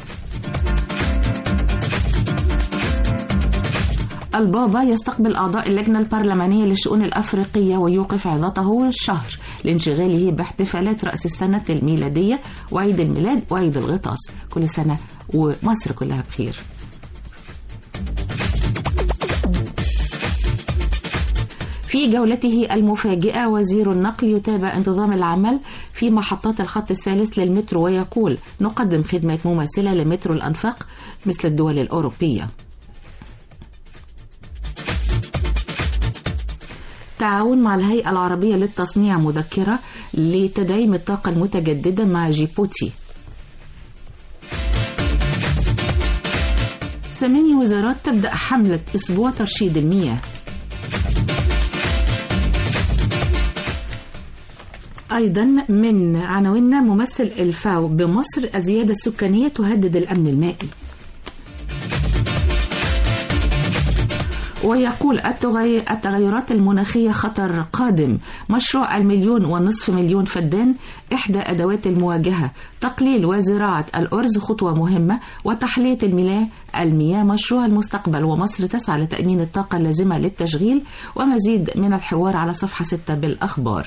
البابا يستقبل أعضاء اللجنة البرلمانية للشؤون الأفريقية ويوقف عظته الشهر لانشغاله باحتفالات رأس السنة الميلادية وعيد الميلاد وعيد الغطاس كل سنة ومصر كلها بخير في جولته المفاجئة وزير النقل يتابع انتظام العمل في محطات الخط الثالث للمترو ويقول نقدم خدمات مماثلة لمترو الأنفاق مثل الدول الأوروبية تعاون مع الهيئة العربية للتصنيع مذكرة لتدعيم الطاقة المتجددة مع جيبوتي ثماني وزارات تبدأ حملة أسبوع ترشيد المياه أيضا من عناويننا ممثل الفاو بمصر الزيادة السكانية تهدد الأمن المائي ويقول التغي- التغيرات المناخية خطر قادم مشروع المليون ونصف مليون فدان إحدى أدوات المواجهة تقليل وزراعة الأرز خطوة مهمة وتحلية المياه المياه مشروع المستقبل ومصر تسعى لتأمين الطاقة اللازمة للتشغيل ومزيد من الحوار على صفحة 6 بالأخبار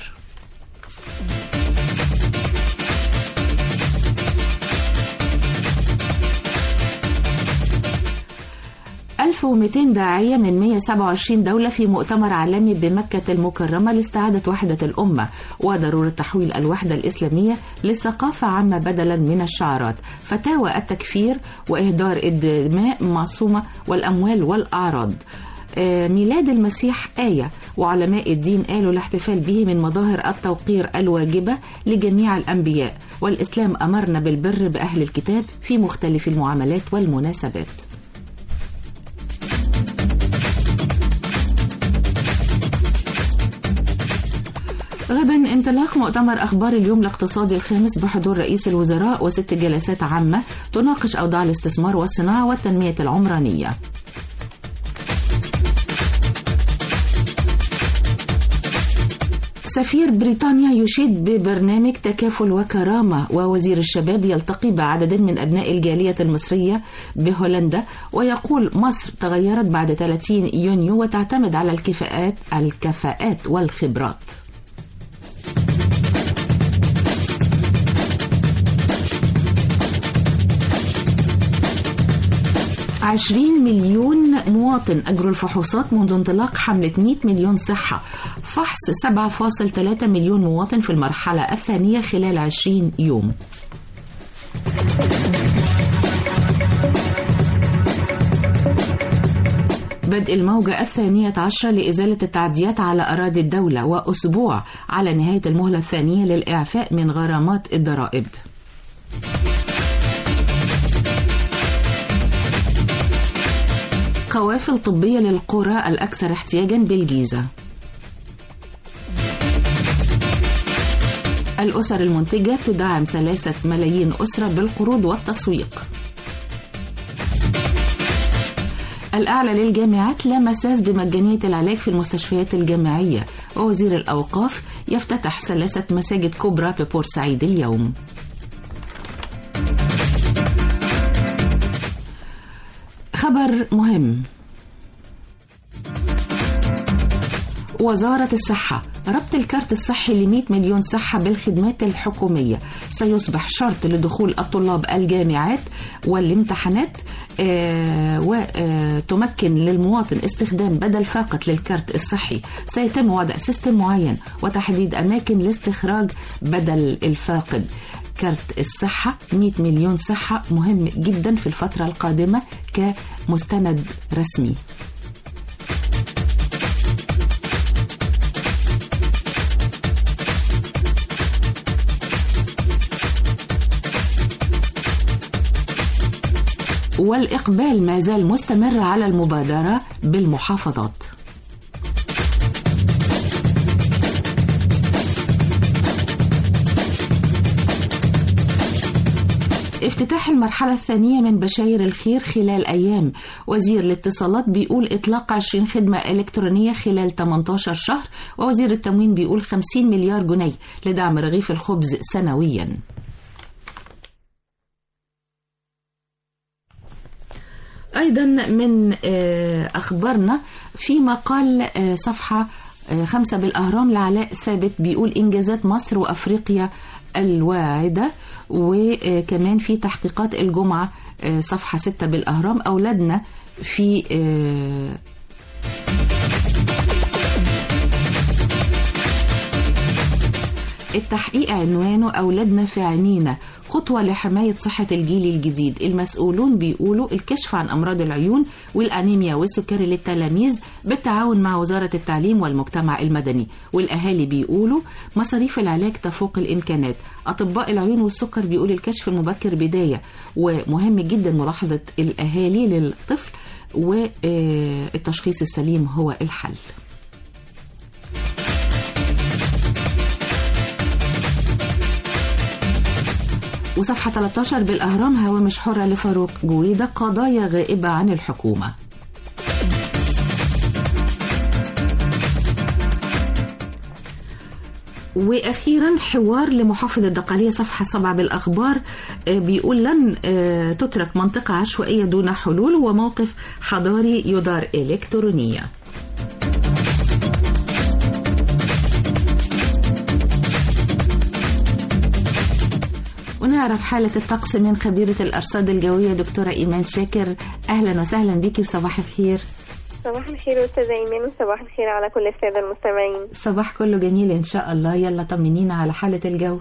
1200 داعية من 127 دولة في مؤتمر عالمي بمكة المكرمة لاستعادة وحدة الأمة وضرورة تحويل الوحدة الإسلامية لثقافة عامة بدلا من الشعارات فتاوى التكفير وإهدار الدماء معصومة والأموال والأعراض آه، ميلاد المسيح آية وعلماء الدين قالوا الاحتفال به من مظاهر التوقير الواجبة لجميع الأنبياء والإسلام أمرنا بالبر بأهل الكتاب في مختلف المعاملات والمناسبات غدا انطلاق مؤتمر أخبار اليوم الاقتصادي الخامس بحضور رئيس الوزراء وست جلسات عامة تناقش أوضاع الاستثمار والصناعة والتنمية العمرانية سفير بريطانيا يشيد ببرنامج تكافل وكرامة ووزير الشباب يلتقي بعدد من أبناء الجالية المصرية بهولندا ويقول مصر تغيرت بعد 30 يونيو وتعتمد على الكفاءات الكفاءات والخبرات عشرين مليون مواطن أجروا الفحوصات منذ انطلاق حملة 100 مليون صحة فحص 7.3 مليون مواطن في المرحلة الثانية خلال 20 يوم بدء الموجة الثانية عشرة لإزالة التعديات على أراضي الدولة وأسبوع على نهاية المهلة الثانية للإعفاء من غرامات الضرائب قوافل طبية للقرى الأكثر احتياجا بالجيزة الأسر المنتجة تدعم ثلاثة ملايين أسرة بالقروض والتسويق الأعلى للجامعات لا مساس بمجانية العلاج في المستشفيات الجامعية ووزير الأوقاف يفتتح ثلاثة مساجد كبرى ببورسعيد اليوم خبر مهم وزارة الصحة ربط الكارت الصحي ل 100 مليون صحة بالخدمات الحكومية سيصبح شرط لدخول الطلاب الجامعات والامتحانات آه وتمكن للمواطن استخدام بدل فاقط للكارت الصحي سيتم وضع سيستم معين وتحديد أماكن لاستخراج بدل الفاقد كارت الصحة 100 مليون صحة مهم جدا في الفترة القادمة كمستند رسمي والإقبال ما زال مستمر على المبادرة بالمحافظات افتتاح المرحلة الثانية من بشاير الخير خلال أيام وزير الاتصالات بيقول إطلاق 20 خدمة إلكترونية خلال 18 شهر ووزير التموين بيقول 50 مليار جنيه لدعم رغيف الخبز سنوياً أيضا من أخبارنا في مقال صفحة خمسة بالأهرام لعلاء ثابت بيقول إنجازات مصر وأفريقيا الواعدة وكمان في تحقيقات الجمعة صفحة ستة بالأهرام أولادنا في التحقيق عنوانه أولادنا في عينينا خطوة لحماية صحة الجيل الجديد المسؤولون بيقولوا الكشف عن أمراض العيون والأنيميا والسكري للتلاميذ بالتعاون مع وزارة التعليم والمجتمع المدني والأهالي بيقولوا مصاريف العلاج تفوق الإمكانات أطباء العيون والسكر بيقول الكشف المبكر بداية ومهم جدا ملاحظة الأهالي للطفل والتشخيص السليم هو الحل وصفحة 13 بالأهرام هوامش حرة لفاروق جويدة قضايا غائبة عن الحكومة واخيرا حوار لمحافظ الدقهليه صفحه 7 بالاخبار آه، بيقول لن آه، تترك منطقه عشوائيه دون حلول وموقف حضاري يدار الكترونيا ونعرف حالة الطقس من خبيرة الأرصاد الجوية دكتورة إيمان شاكر أهلا وسهلا بيكي وصباح الخير صباح الخير أستاذة إيمان وصباح الخير على كل السادة المستمعين صباح كله جميل إن شاء الله يلا طمنينا على حالة الجو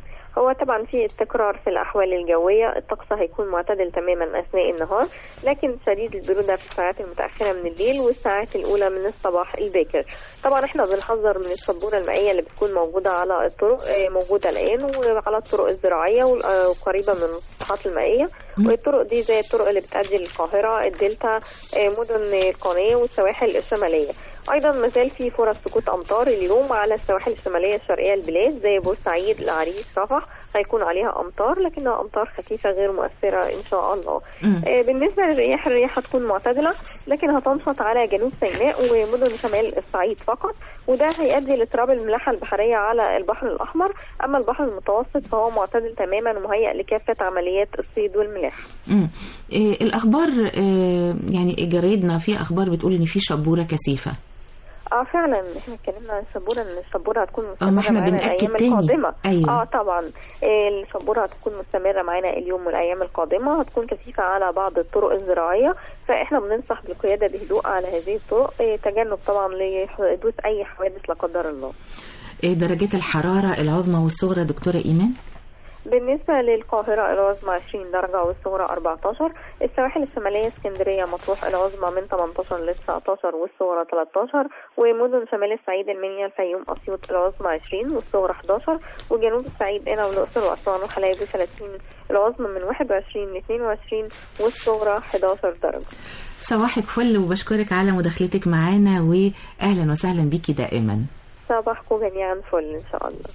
هو طبعا في استقرار في الأحوال الجوية الطقس هيكون معتدل تماما أثناء النهار لكن شديد البرودة في الساعات المتأخرة من الليل والساعات الأولى من الصباح الباكر طبعا احنا بنحذر من السبورة المائية اللي بتكون موجودة على الطرق آه، موجودة الآن وعلى الطرق الزراعية وال- آه، وقريبة من المسطحات المائية والطرق دي زي الطرق اللي بتؤدي للقاهرة الدلتا آه، مدن القناة والسواحل الشمالية ايضا ما زال في فرص سقوط امطار اليوم على السواحل الشماليه الشرقيه البلاد زي بورسعيد العريش رفح هيكون عليها امطار لكنها امطار خفيفه غير مؤثره ان شاء الله مم. آه، بالنسبه للرياح الرياح هتكون معتدله لكن هتنشط على جنوب سيناء ومدن شمال الصعيد فقط وده هيؤدي لاضطراب الملاحه البحريه على البحر الاحمر اما البحر المتوسط فهو معتدل تماما ومهيئ لكافه عمليات الصيد والملاحه مم. إيه الأخبار إيه يعني جريدنا في أخبار بتقول إن في شبورة كثيفة اه فعلا احنا اتكلمنا عن السبوره ان السبوره هتكون ما مستمره احنا معانا بنأكد الايام تاني. القادمه أيوة. اه طبعا آه، السبوره هتكون مستمره معانا اليوم والايام القادمه هتكون كثيفه على بعض الطرق الزراعيه فاحنا بننصح بالقياده بهدوء على هذه الطرق آه، تجنب طبعا لحدوث اي حوادث لا قدر الله إيه درجات الحرارة العظمى والصغرى دكتورة إيمان بالنسبة للقاهرة العظمى 20 درجة والصغرى 14 السواحل الشمالية اسكندرية مطروح العظمى من 18 ل 19 والصغرى 13 ومدن شمال الصعيد المنيا الفيوم أسيوط العظمى 20 والصغرى 11 وجنوب الصعيد قنا والأقصر وأسوان وحلايب 30 العظمى من 21 ل 22 والصغرى 11 درجة صباحك فل وبشكرك على مداخلتك معانا وأهلا وسهلا بيكي دائما صباحكم جميعا فل إن شاء الله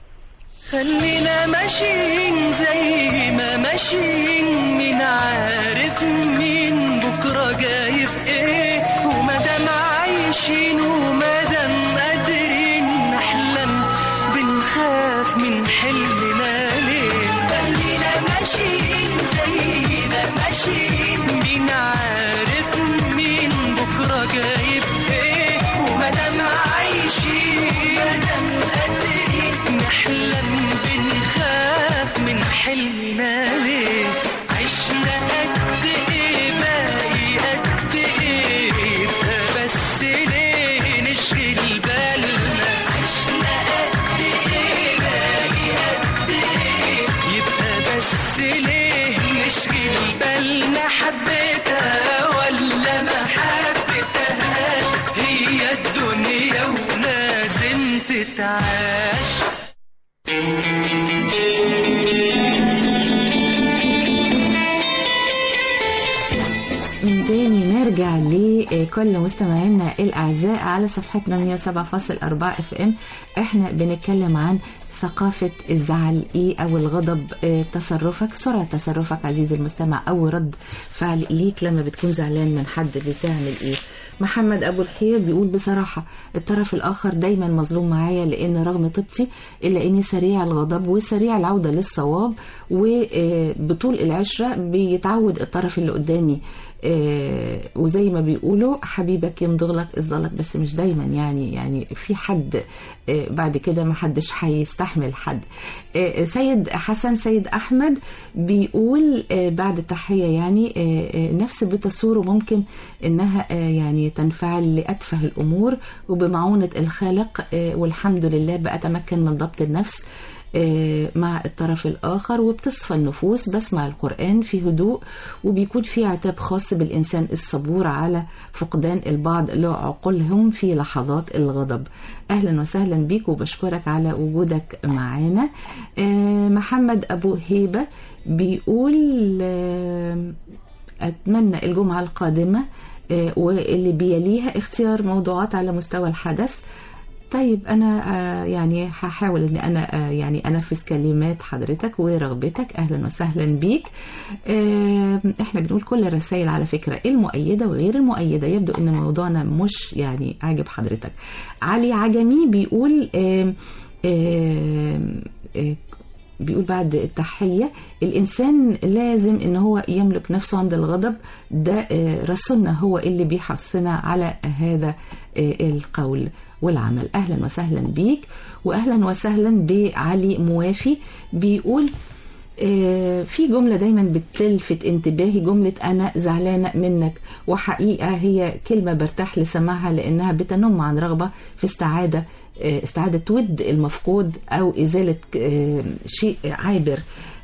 خلينا ماشيين زي ما ماشيين مين عارف مين بكرة جايب ايه ومادام عايشين ومادام قادرين نحلم بنخاف من حلمنا ليه خلينا ماشيين زي ما ماشيين مين عارف مين بكرة جايب ايه ومادام عايشين مادام قادرين نحلم بنخاف من حلمنا ليه عشنا قد ايه باقي قد ايه يبقى بس ليه نشغل بالنا عشنا قد ايه باقي قد ايه يبقى بس ليه نشغل بالنا حبيتها ولا ما حبيتهاش هي الدنيا ولازم تتعاش من تاني نرجع لكل مستمعينا الأعزاء على صفحتنا 107.4 اف ام احنا بنتكلم عن ثقافة الزعل ايه او الغضب اه تصرفك سرعة تصرفك عزيزي المستمع او رد فعل ليك لما بتكون زعلان من حد بتعمل ايه محمد ابو الخير بيقول بصراحة الطرف الاخر دايما مظلوم معايا لان رغم طيبتي الا اني سريع الغضب وسريع العودة للصواب وبطول العشرة بيتعود الطرف اللي قدامي آه، وزي ما بيقولوا حبيبك يمضغ لك الزلط بس مش دايما يعني يعني في حد آه، بعد كده ما حدش هيستحمل حد آه، سيد حسن سيد احمد بيقول آه، بعد التحيه يعني آه، آه، نفس بتثور ممكن انها آه، يعني تنفعل لاتفه الامور وبمعونه الخالق آه، والحمد لله بأتمكن من ضبط النفس آه، مع الطرف الآخر وبتصفى النفوس بسمع القرآن في هدوء وبيكون في عتاب خاص بالإنسان الصبور على فقدان البعض لعقولهم في لحظات الغضب أهلا وسهلا بيك وبشكرك على وجودك معانا آه، محمد أبو هيبة بيقول آه، أتمنى الجمعة القادمة آه، واللي بيليها اختيار موضوعات على مستوى الحدث طيب أنا آه، يعني هحاول إن أنا آه، يعني أنفذ كلمات حضرتك ورغبتك أهلا وسهلا بيك آه، إحنا بنقول كل الرسائل على فكرة المؤيدة وغير المؤيدة يبدو إن موضوعنا مش يعني عاجب حضرتك علي عجمي بيقول آه، آه، آه، بيقول بعد التحية الإنسان لازم إن هو يملك نفسه عند الغضب ده آه، رسولنا هو اللي بيحثنا على هذا آه، القول والعمل أهلا وسهلا بيك وأهلا وسهلا بعلي موافي بيقول آه، في جملة دايما بتلفت انتباهي جملة أنا زعلانة منك وحقيقة هي كلمة برتاح لسماعها لأنها بتنم عن رغبة في استعادة آه، استعادة ود المفقود أو إزالة آه، شيء عابر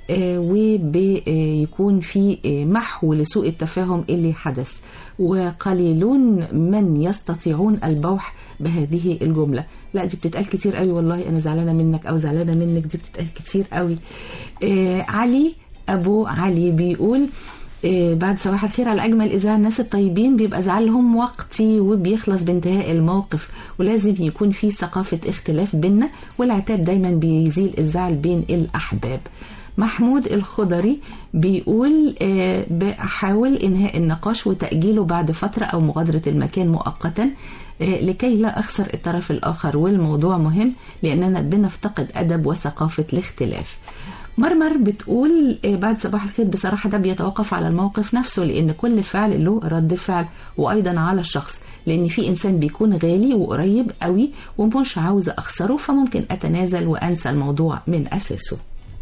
وبيكون في آه، محو لسوء التفاهم اللي حدث وقليلون من يستطيعون البوح بهذه الجملة لا دي بتتقال كتير قوي والله أنا زعلانة منك أو زعلانة منك دي بتتقال كتير قوي آه، علي أبو علي بيقول آه، بعد صباح الخير على أجمل إذاعة الناس الطيبين بيبقى زعلهم وقتي وبيخلص بانتهاء الموقف ولازم يكون في ثقافة اختلاف بينا والعتاب دايما بيزيل الزعل بين الأحباب محمود الخضري بيقول آه، بحاول إنهاء النقاش وتأجيله بعد فترة أو مغادرة المكان مؤقتا آه، لكي لا أخسر الطرف الآخر والموضوع مهم لأننا بنفتقد أدب وثقافة الاختلاف مرمر بتقول آه، بعد صباح الخير بصراحة ده بيتوقف على الموقف نفسه لأن كل فعل له رد فعل وأيضا على الشخص لأن في إنسان بيكون غالي وقريب قوي ومش عاوزة أخسره فممكن أتنازل وأنسى الموضوع من أساسه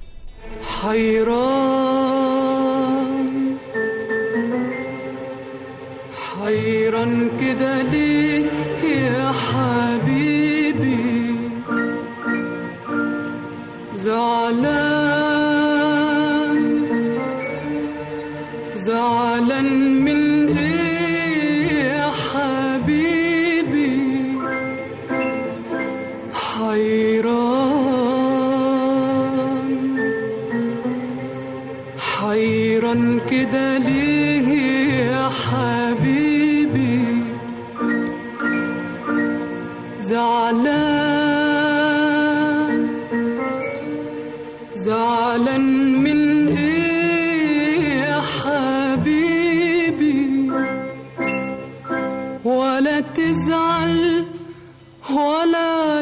حيران حيران كده ليه يا حبيبي زعلان زعلان من ايه يا حبيبي حيران حيران كده ليه يا حبيبي زعلان زعلان من ايه يا حبيبي ولا تزعل ولا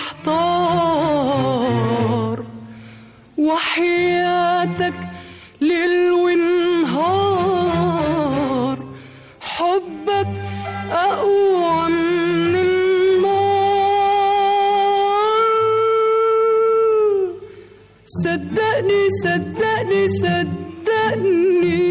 تحتار وحياتك ليل ونهار حبك أقوى من النار صدقني صدقني صدقني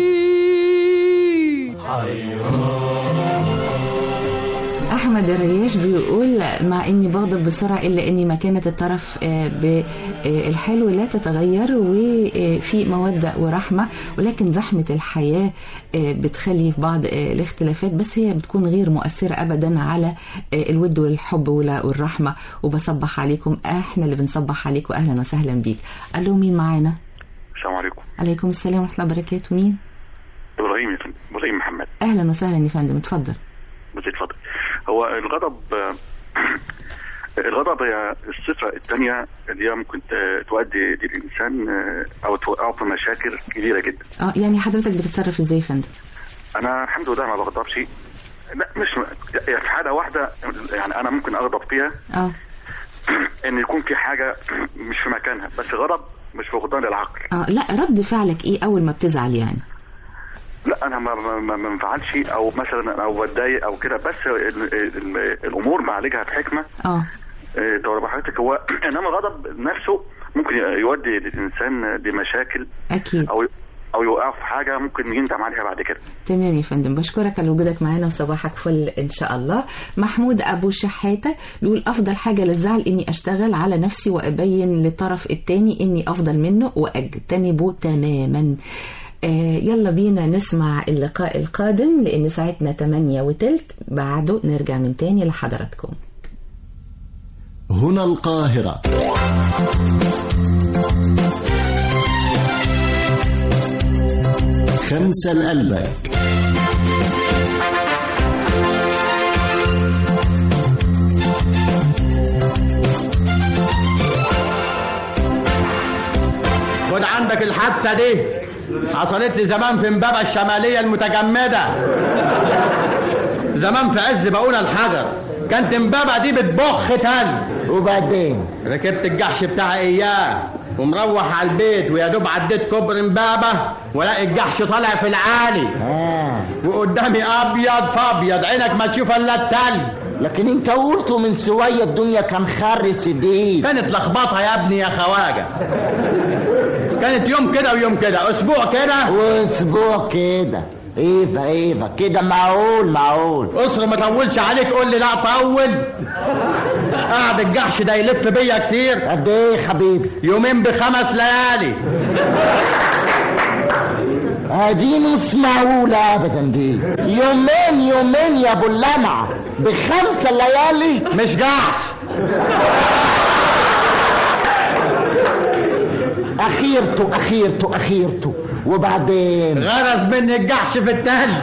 أحمد الرياش بيقول مع إني بغضب بسرعة إلا إني مكانة الطرف آه، بالحلو لا تتغير وفي مودة ورحمة ولكن زحمة الحياة آه، بتخلي في بعض آه، الاختلافات بس هي بتكون غير مؤثرة أبدا على آه، الود والحب ولا- والرحمة وبصبح عليكم احنا اللي بنصبح عليكم أهلا وسهلا بيك قال له مين معانا السلام عليكم عليكم السلام ورحمة الله وبركاته مين ابراهيم يا فندم ابراهيم محمد أهلا وسهلا يا فندم اتفضل بس اتفضل هو الغضب آه، الغضب هي الصفة الثانية اللي هي ممكن ت- تؤدي للإنسان آه، أو توقعه في مشاكل كبيرة جدا اه يعني حضرتك بتتصرف ازاي يا فندم أنا الحمد لله ما بغضبش لا مش يعني في حالة واحدة يعني أنا ممكن أغضب فيها اه إن يكون في حاجة مش في مكانها بس غضب مش فقدان للعقل اه لا رد فعلك ايه اول ما بتزعل يعني لا انا ما ما ما ما انفعلش او مثلا او بتضايق او كده بس ال ال الامور بعالجها بحكمه اه آه، طب حضرتك هو انما الغضب نفسه ممكن يودي الانسان لمشاكل اكيد او او يوقف حاجه ممكن يندم عليها بعد كده تمام يا فندم بشكرك على وجودك معانا وصباحك فل ان شاء الله محمود ابو شحاته بيقول افضل حاجه للزعل اني اشتغل على نفسي وابين للطرف التاني اني افضل منه واجتنبه تماما آه يلا بينا نسمع اللقاء القادم لان ساعتنا 8 وتلت بعده نرجع من تاني لحضراتكم هنا القاهرة خمسة لقلبك خد عندك الحادثة دي حصلت لي زمان في امبابة الشمالية المتجمدة زمان في عز بقول الحجر كانت امبابة دي بتبخ تلج وبعدين ركبت الجحش بتاعي اياه ومروح على البيت ويا دوب عديت كوبري امبابة والاقي الجحش طالع في العالي وقدامي ابيض فابيض عينك ما تشوف الا التلج لكن انت قلته من شويه الدنيا كان خر سديد كانت لخبطه يا ابني يا خواجه كانت يوم كده ويوم كده اسبوع كده واسبوع كده ايفا ايفا كده معقول معقول اسر ما طولش عليك قول لي لا طول قعد الجحش ده يلف بيا كتير قد ايه حبيبي يومين بخمس ليالي دي مش معقولة أبدا دي يومين يومين يا أبو اللمعة بخمسة ليالي مش جحش أخيرته أخيرته أخيرته وبعدين غرز مني الجحش في التل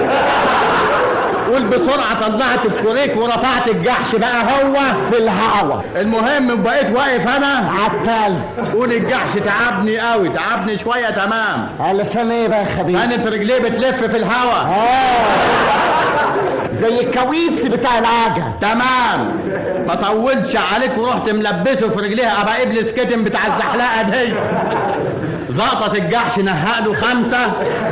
قول بسرعة طلعت الكوريك ورفعت الجحش بقى هو في الهوا المهم بقيت واقف انا عالتل قول الجحش تعبني قوي تعبني شوية تمام علشان ايه بقى يا حبيبي كانت رجليه بتلف في الهوا زي الكاويتس بتاع العجل تمام ما طولش عليك ورحت ملبسه في رجليها ابقى ابلس كتم بتاع الزحلقه دي زقطت الجحش نهق له خمسه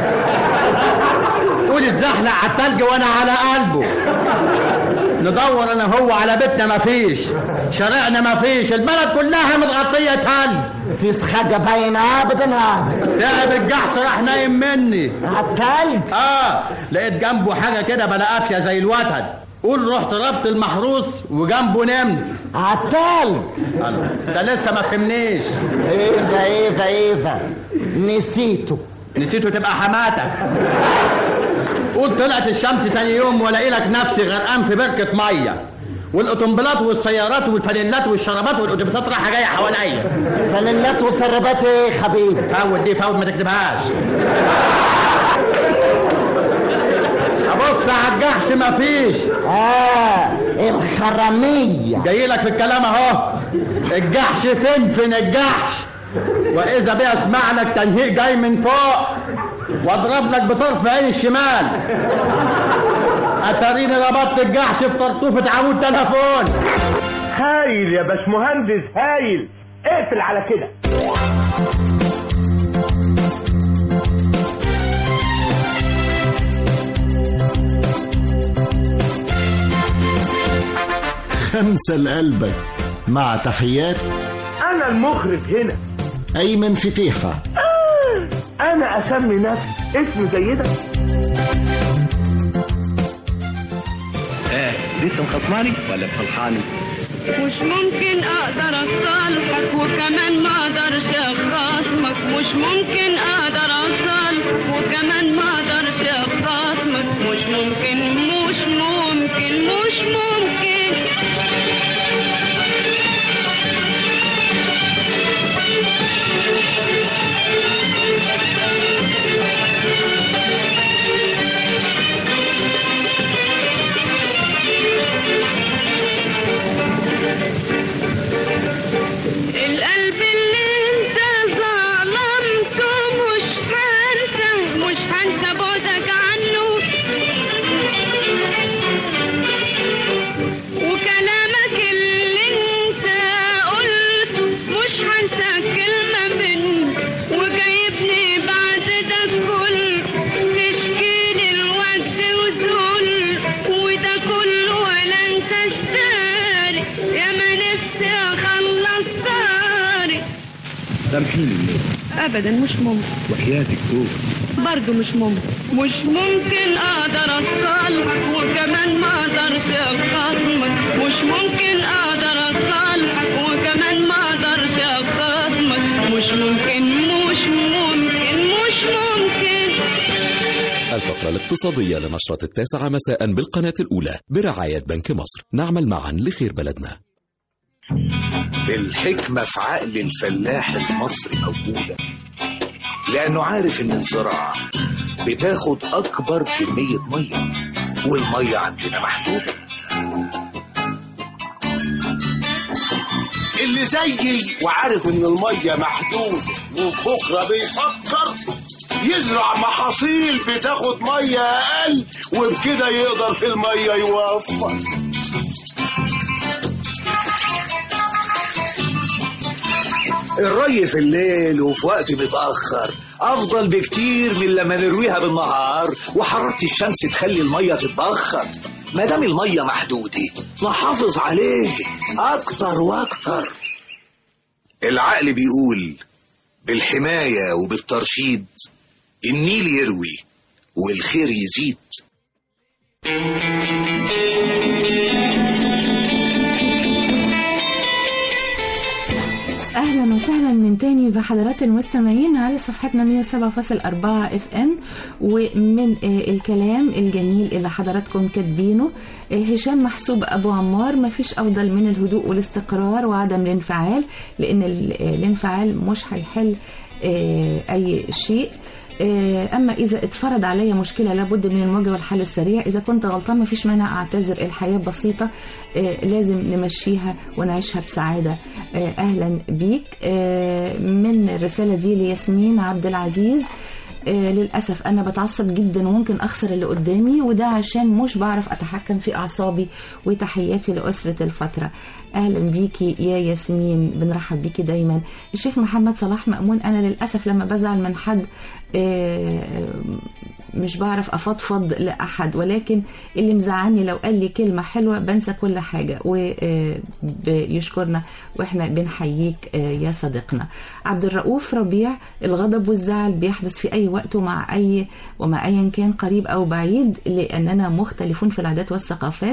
قول اتزحلق على التلج وانا على قلبه ندور انا هو على بيتنا مفيش شارعنا مفيش البلد كلها متغطيه تلج مفيش حاجه باينه ابدا تعب الجحش راح نايم مني عالتلج اه لقيت جنبه حاجه كده بلا قافيه زي الوتد قول رحت ربط المحروس وجنبه نمت عالتلج ده لسه ما فهمنيش ايفا ايفا ايفا نسيته نسيته تبقى حماتك قول طلعت الشمس تاني يوم والاقي لك نفسي غرقان في بركه ميه والاوتومبيلات والسيارات والفانيلات والشرابات والاتوبيسات رايحه جايه حواليا فانيلات وسربات ايه حبيبي فوت دي فوت ما تكتبهاش ابص على الجحش مفيش اه الخرميه جاي لك في الكلام اهو الجحش فين الجحش واذا بي اسمع لك تنهيق جاي من فوق واضرب لك بطرف عين الشمال اتاريني ربطت الجحش في طرطوفة عمود تليفون هايل يا باشمهندس هايل اقفل على كده خمسة لقلبك مع تحيات انا المخرج هنا أيمن فتيحة آه انا اسمي نفسي اسم زي ده ايه لسه مخصماني ولا مصلحاني مش ممكن اقدر اصالحك وكمان ما اقدرش اخاصمك مش ممكن اقدر اصالحك وكمان ما اقدرش اخاصمك مش ممكن مش ممكن مش ممكن القلب اللي انت ظلمته مش هنسى مش هنسى بعدك عنه وكلامك اللي انت قلته مش هنسى كلمة منه وجايبني بعد ده كله تشكيلي الود وذل وده كله ولا انت اشتاري يا ما نفسي اخلص صاري سامحيني ابدا مش ممكن وحياتك فوق برضه مش ممكن مش ممكن اقدر اصالحك وكمان ما اقدرش اخاصمك مش ممكن اقدر اصالحك وكمان ما اقدرش اخاصمك مش ممكن مش ممكن مش ممكن الفقرة الاقتصادية لنشرة التاسعة مساء بالقناة الأولى برعاية بنك مصر نعمل معا لخير بلدنا الحكمة في عقل الفلاح المصري موجودة لأنه عارف إن الزراعة بتاخد أكبر كمية مية والمية عندنا محدودة اللي زيي وعارف ان الميه محدود وبكره بيفكر يزرع محاصيل بتاخد ميه اقل وبكده يقدر في الميه يوفر الري في الليل وفي وقت متأخر أفضل بكتير من لما نرويها بالنهار وحرارة الشمس تخلي المية تتبخر ما دام المية محدودة نحافظ عليه أكتر وأكتر العقل بيقول بالحماية وبالترشيد النيل يروي والخير يزيد اهلا وسهلا من تاني بحضرات المستمعين على صفحتنا 107.4 اف ام ومن آه، الكلام الجميل اللي حضراتكم كاتبينه آه، هشام محسوب ابو عمار مفيش افضل من الهدوء والاستقرار وعدم الانفعال لان ال- آه، الانفعال مش هيحل آه، اي شيء آه، اما اذا اتفرض عليا مشكله لابد من المواجهه والحل السريع اذا كنت غلطان مفيش مانع اعتذر الحياه بسيطه آه، لازم نمشيها ونعيشها بسعاده آه، اهلا بيك آه، من الرساله دي لياسمين عبد العزيز آه، للأسف أنا بتعصب جدا وممكن أخسر اللي قدامي وده عشان مش بعرف أتحكم في أعصابي وتحياتي لأسرة الفترة أهلا بيكي يا ياسمين بنرحب بيكي دايما الشيخ محمد صلاح مأمون أنا للأسف لما بزعل من حد آه، مش بعرف أفضفض لأحد ولكن اللي مزعلني لو قال لي كلمة حلوة بنسى كل حاجة ويشكرنا وإحنا بنحييك آه، يا صديقنا عبد الرؤوف ربيع الغضب والزعل بيحدث في أي وقت ومع أي ومع أيا كان قريب أو بعيد لأننا مختلفون في العادات والثقافات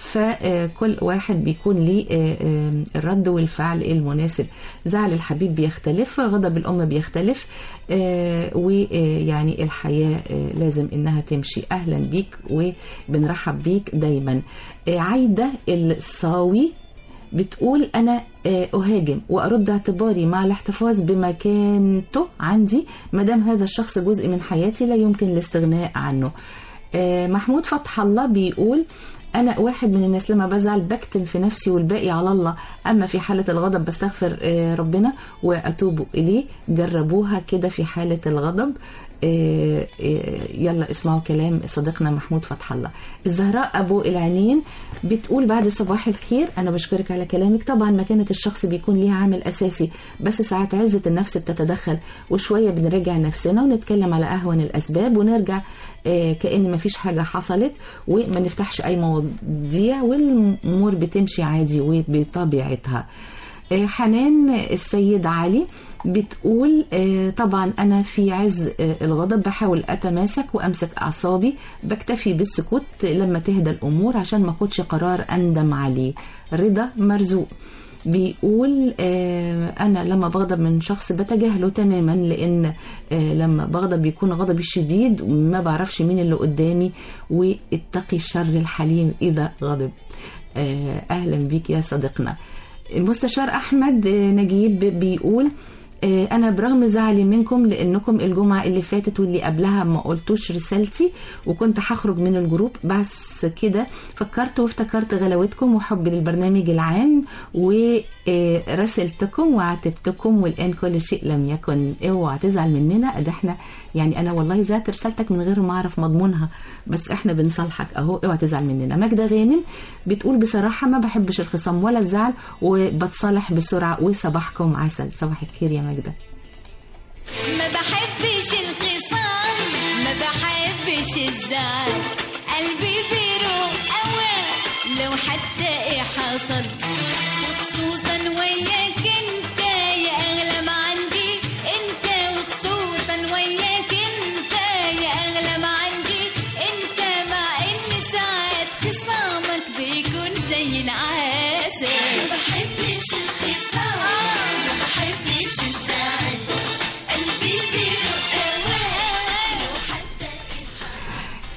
فكل واحد بيكون ليه آه، آه، الرد والفعل المناسب زعل الحبيب بيختلف غضب الأم بيختلف آه، ويعني الحياة آه، لازم إنها تمشي أهلا بيك وبنرحب بيك دايما آه، عايدة الصاوي بتقول أنا آه، أهاجم وأرد اعتباري مع الاحتفاظ بمكانته عندي مادام هذا الشخص جزء من حياتي لا يمكن الاستغناء عنه آه، محمود فتح الله بيقول أنا واحد من الناس لما بزعل بكتم في نفسي والباقي على الله أما في حالة الغضب بستغفر آه، ربنا وأتوب إليه جربوها كده في حالة الغضب آه، آه، يلا اسمعوا كلام صديقنا محمود فتح الله الزهراء أبو العينين بتقول بعد صباح الخير أنا بشكرك على كلامك طبعا مكانة الشخص بيكون ليها عامل أساسي بس ساعات عزة النفس بتتدخل وشوية بنراجع نفسنا ونتكلم على أهون الأسباب ونرجع آه، كأن مفيش حاجة حصلت وما نفتحش أي مواضيع والأمور بتمشي عادي وبطبيعتها آه، حنان السيد علي بتقول آه، طبعا أنا في عز آه، الغضب بحاول أتماسك وأمسك أعصابي بكتفي بالسكوت لما تهدى الأمور عشان ما أخدش قرار أندم عليه رضا مرزوق بيقول آه، انا لما بغضب من شخص بتجاهله تماما لان آه، لما بغضب بيكون غضبي شديد ما بعرفش مين اللي قدامي واتقي الشر الحليم اذا غضب آه، اهلا بيك يا صديقنا المستشار احمد آه، نجيب بيقول آه، انا برغم زعلي منكم لانكم الجمعه اللي فاتت واللي قبلها ما قلتوش رسالتي وكنت هخرج من الجروب بس كده فكرت وافتكرت غلاوتكم وحبي للبرنامج العام ورسلتكم وعاتبتكم والان كل شيء لم يكن اوعى تزعل مننا ده احنا يعني انا والله ذات رسالتك من غير ما اعرف مضمونها بس احنا بنصالحك اهو اوعى تزعل مننا ماجده غانم بتقول بصراحه ما بحبش الخصام ولا الزعل وبتصالح بسرعه وصباحكم عسل صباح الخير يا ماجده ما بحبش الخصام ما بحبش الزعل قلبي بيروق اوام لو حتى ايه حصل وخصوصا وياك انت يا اغلى ما عندي انت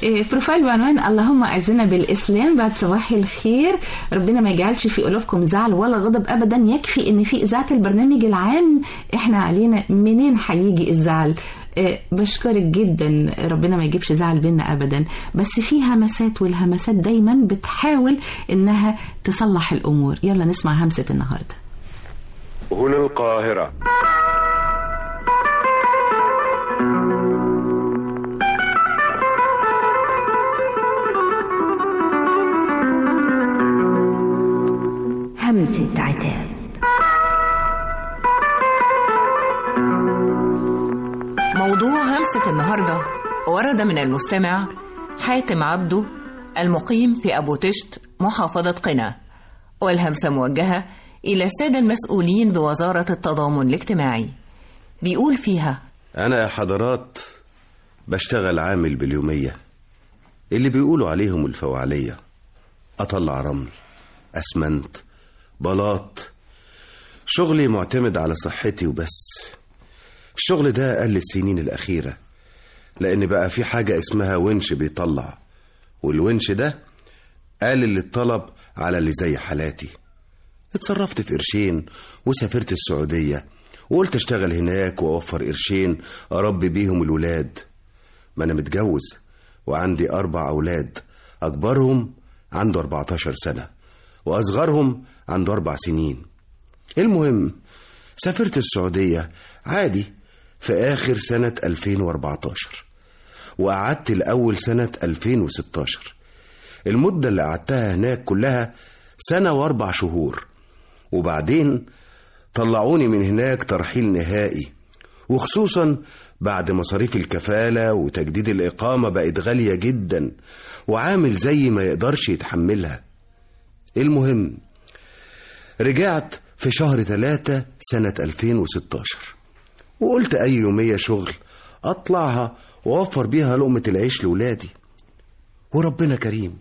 إيه، بروفايل بعنوان اللهم اعزنا بالاسلام بعد صباح الخير ربنا ما يجعلش في قلوبكم زعل ولا غضب ابدا يكفي ان في اذاعه البرنامج العام احنا علينا منين هيجي الزعل إيه، بشكرك جدا ربنا ما يجيبش زعل بينا ابدا بس في همسات والهمسات دايما بتحاول انها تصلح الامور يلا نسمع همسه النهارده هنا القاهرة همسة عتاب موضوع همسة النهاردة ورد من المستمع حاتم عبده المقيم في أبو تشت محافظة قنا والهمسة موجهة إلى السادة المسؤولين بوزارة التضامن الاجتماعي بيقول فيها أنا يا حضرات بشتغل عامل باليومية اللي بيقولوا عليهم الفوعلية أطلع رمل أسمنت بلاط شغلي معتمد على صحتي وبس الشغل ده قل السنين الأخيرة لأن بقى في حاجة اسمها ونش بيطلع والونش ده قلل الطلب على اللي زي حالاتي اتصرفت في قرشين وسافرت السعودية وقلت اشتغل هناك واوفر قرشين اربي بيهم الولاد ما انا متجوز وعندي اربع اولاد اكبرهم عنده 14 سنة واصغرهم عنده اربع سنين المهم سافرت السعودية عادي في آخر سنة 2014 وقعدت الأول سنة 2016 المدة اللي قعدتها هناك كلها سنة وأربع شهور وبعدين طلعوني من هناك ترحيل نهائي وخصوصا بعد مصاريف الكفالة وتجديد الإقامة بقت غالية جدا وعامل زي ما يقدرش يتحملها المهم رجعت في شهر ثلاثة سنة 2016 وقلت أي يومية شغل أطلعها وأوفر بيها لقمة العيش لولادي وربنا كريم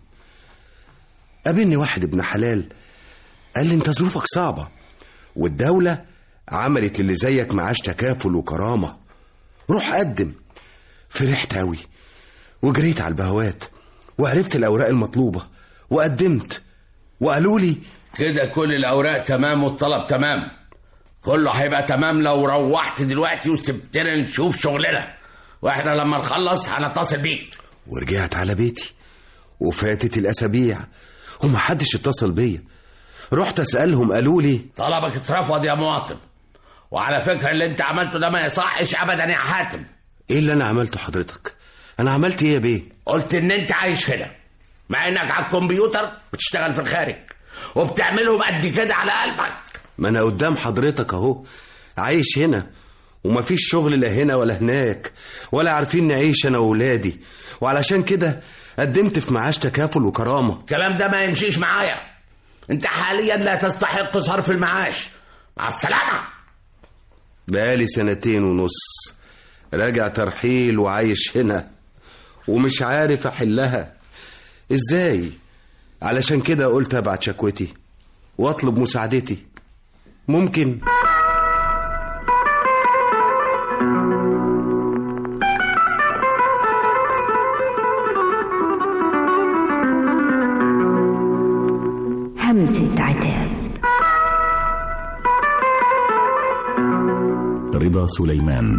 قابلني واحد ابن حلال قال لي انت ظروفك صعبة والدولة عملت اللي زيك معاش تكافل وكرامة روح قدم فرحت أوي وجريت على البهوات وعرفت الأوراق المطلوبة وقدمت وقالوا لي كده كل الاوراق تمام والطلب تمام كله هيبقى تمام لو روحت دلوقتي وسبتنا نشوف شغلنا واحنا لما نخلص هنتصل بيك ورجعت على بيتي وفاتت الأسابيع ومحدش اتصل بيا رحت أسألهم قالوا لي طلبك اترفض يا مواطن وعلى فكرة اللي انت عملته ده ما يصحش ابدا يا حاتم ايه اللي انا عملته حضرتك انا عملت ايه يا بيه قلت ان انت عايش هنا مع انك على الكمبيوتر بتشتغل في الخارج وبتعملهم قد كده على قلبك ما انا قدام حضرتك اهو عايش هنا ومفيش شغل لا هنا ولا هناك ولا عارفين نعيش انا وولادي وعلشان كده قدمت في معاش تكافل وكرامة الكلام ده ما يمشيش معايا انت حاليا لا تستحق صرف المعاش مع السلامة بقالي سنتين ونص راجع ترحيل وعايش هنا ومش عارف احلها ازاي علشان كده قلت ابعت شكوتي واطلب مساعدتي ممكن همسة عتاب رضا سليمان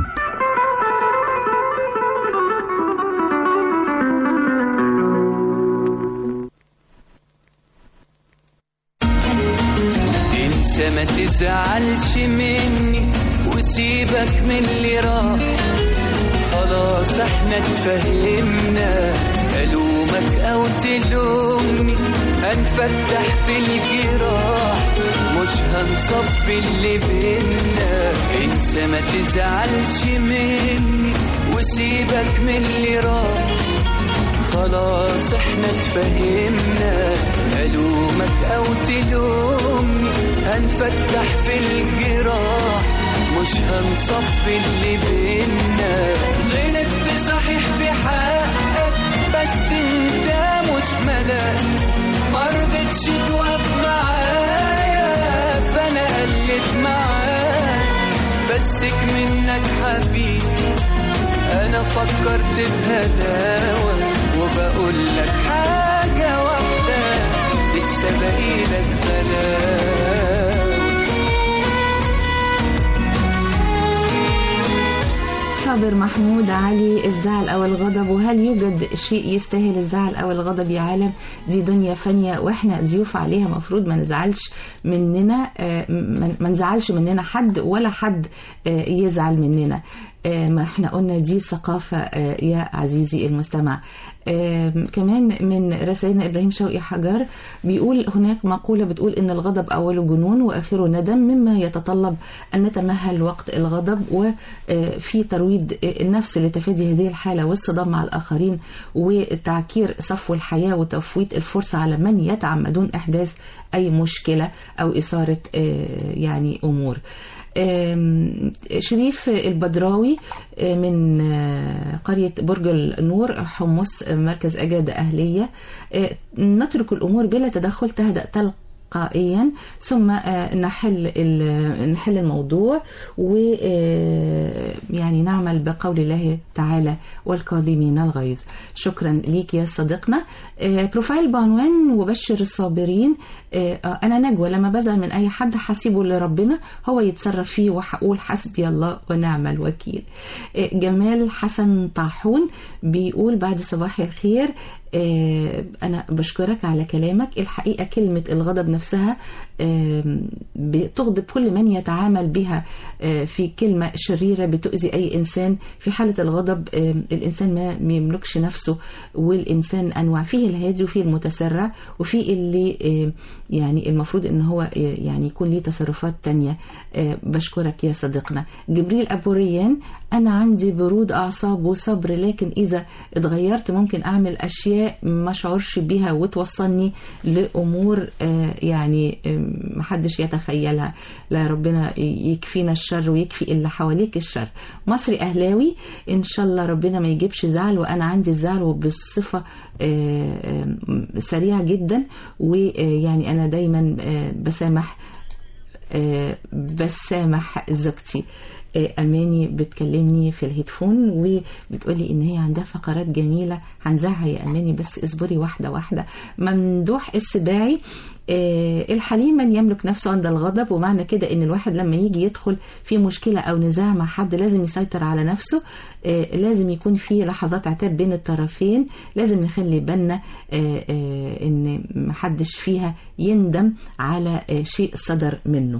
انسى ما تزعلش مني وسيبك من اللي راح خلاص احنا اتفهمنا الومك او تلومني هنفتح في الجراح مش هنصفي اللي بينا انسى ما تزعلش مني وسيبك من اللي راح خلاص احنا اتفهمنا الومك او تلومني هنفتح في الجراح مش هنصفي اللي بينا غلطت صحيح في حقك بس انت مش ملاك مرضتش توقف معايا فانا قلت معاك بسك منك حبيبي انا فكرت بهداوة وبقول لك حاجة واحدة لسه باقي لك غلاوة صابر محمود علي الزعل او الغضب وهل يوجد شيء يستاهل الزعل او الغضب يا عالم دي دنيا فانيه واحنا ضيوف عليها مفروض ما نزعلش مننا آه، ما ما نزعلش مننا حد ولا حد آه، يزعل مننا آه، ما احنا قلنا دي ثقافة آه، يا عزيزي المستمع آه، كمان من رسائلنا إبراهيم شوقي حجر بيقول هناك مقولة بتقول إن الغضب أوله جنون وآخره ندم مما يتطلب أن نتمهل وقت الغضب وفي ترويض النفس لتفادي هذه الحالة والصدام مع الآخرين وتعكير صفو الحياة وتفويت الفرصة على من يتعمدون إحداث أي مشكلة أو إثارة آه، يعني أمور آم، شريف البدراوي آه، من آه، قرية برج النور حمص آه، مركز أجادة أهلية آه، نترك الأمور بلا تدخل تهدأ تلقائيا ثم آه، نحل ال- نحل الموضوع ويعني نعمل بقول الله تعالى والكاظمين الغيظ شكرا ليك يا صديقنا آه، بروفايل بعنوان وبشر الصابرين آه، آه، انا نجوى لما بزعل من اي حد حسيبه لربنا هو يتصرف فيه وهقول حسبي الله ونعم الوكيل آه، جمال حسن طاحون بيقول بعد صباح الخير آه، أنا بشكرك على كلامك الحقيقة كلمة الغضب نفسها آم، بتغضب كل من يتعامل بها آه، في كلمة شريرة بتؤذي أي إنسان في حالة الغضب آم، الإنسان ما يملكش نفسه والإنسان أنواع فيه الهادي وفيه المتسرع وفيه اللي آم، يعني المفروض إن هو آه، يعني يكون ليه تصرفات تانية آه، بشكرك يا صديقنا جبريل أبو ريان أنا عندي برود أعصاب وصبر لكن إذا اتغيرت ممكن أعمل أشياء ما شعرش بيها وتوصلني لأمور آه، يعني آه، محدش يتخيلها لا ربنا يكفينا الشر ويكفي اللي حواليك الشر مصري أهلاوي إن شاء الله ربنا ما يجيبش زعل وأنا عندي الزعل وبالصفة آه، آه، سريعة جدا ويعني أنا دايما آه، بسامح آه، بسامح زوجتي آه، أماني بتكلمني في الهيدفون وبتقولي إن هي عندها فقرات جميلة هنزعها يا أماني بس اصبري واحدة واحدة ممدوح السباعي آه، الحليم من يملك نفسه عند الغضب ومعنى كده ان الواحد لما يجي يدخل في مشكلة او نزاع مع حد لازم يسيطر على نفسه آه، لازم يكون في لحظات عتاب بين الطرفين لازم نخلي بالنا آه، آه، ان محدش فيها يندم على آه، شيء صدر منه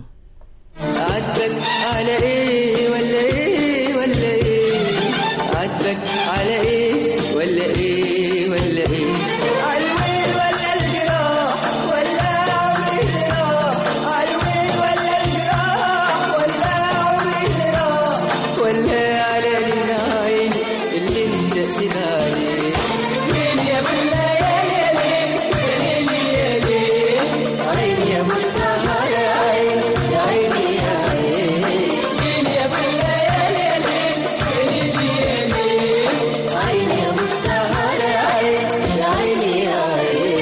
عاتبك على ايه ولا ايه ولا ايه عاتبك على ايه ولا ايه ولا ايه عالوين ولا الجراح ولا عمري اللي راح عالوين ولا الجراح ولا عمري اللي راح ولا على العين اللي انت سيد عليه وين يا بلا يا يا ليل يا ليل يا ليل عيني يا مصطفى يا عين يا عيني يا عين وين يا بلا يا يا ليل يا ليل يا ليل عيني يا مصطفى يا عين يا عيني يا عين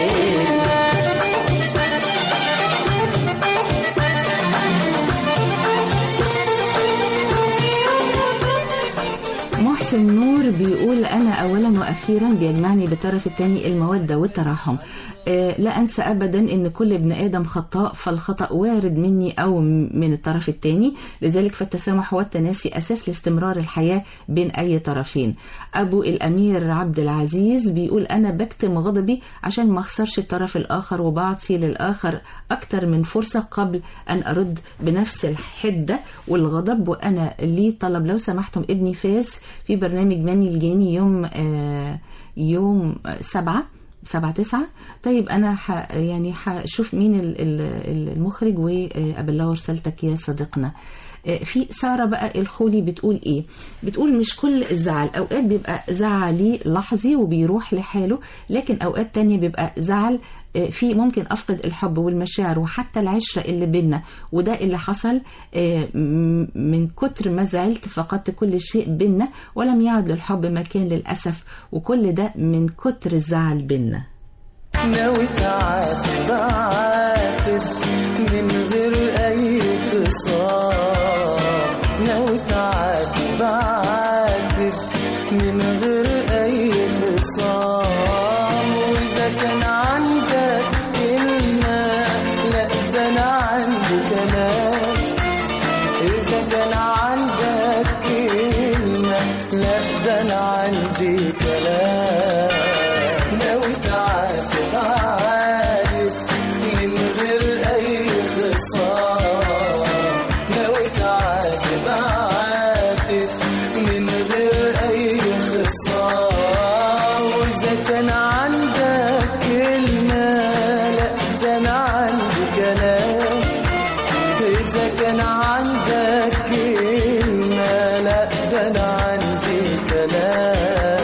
محسن نور بيقول أنا أولا وأخيرا بيجمعني بالطرف الثاني المودة والتراحم آه، لا أنسى أبدا أن كل ابن آدم خطاء فالخطأ وارد مني أو من الطرف الثاني لذلك فالتسامح والتناسي أساس لاستمرار الحياة بين أي طرفين أبو الأمير عبد العزيز بيقول أنا بكتم غضبي عشان ما أخسرش الطرف الآخر وبعطي للآخر أكتر من فرصة قبل أن أرد بنفس الحدة والغضب وأنا لي طلب لو سمحتم ابني فاز في برنامج ماني الجاني يوم آه يوم سبعة سبعة تسعة طيب أنا ح يعني هشوف مين ال- ال- المخرج وأبلغه رسالتك يا صديقنا آه، في سارة بقى الخولي بتقول ايه بتقول مش كل الزعل اوقات بيبقى زعلي لحظي وبيروح لحاله لكن اوقات تانية بيبقى زعل آه، في ممكن افقد الحب والمشاعر وحتى العشرة اللي بينا وده اللي حصل آه، م- من كتر ما زعلت فقدت كل شيء بينا ولم يعد للحب مكان للأسف وكل ده من كتر الزعل بينا ناوي تعاتب عاتب من غير أي خصام ناوي تعاتب عاتب من غير أي خصام عندي كلام ناوي تعاتب عارف من غير أي خصام ناوي تعاتب عاتب من غير أي خصام وإذا كان عندك كلمة لا ده أنا عندي كلام إذا كان عندك كلمة لا ده أنا عندي كلام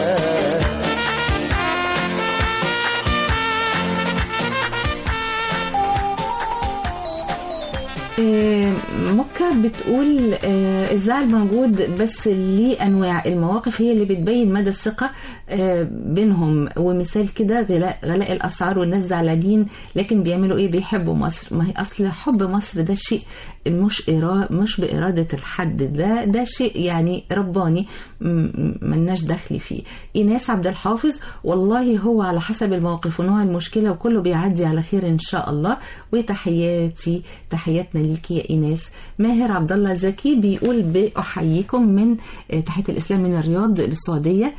آه، مكة بتقول آه، الزعل موجود بس ليه أنواع المواقف هي اللي بتبين مدى الثقة آه، بينهم ومثال كده غلاء, غلاء الأسعار والناس زعلانين لكن بيعملوا إيه بيحبوا مصر ما هي أصل حب مصر ده شيء مش إرا مش بإرادة الحد ده ده شيء يعني رباني م- م- ملناش دخل فيه إيناس عبد الحافظ والله هو على حسب الموقف ونوع المشكلة وكله بيعدي على خير إن شاء الله وتحياتي تحياتنا ليكي يا إيناس ماهر عبد الله زكي بيقول بأحييكم من آه، تحية الإسلام من الرياض للسعودية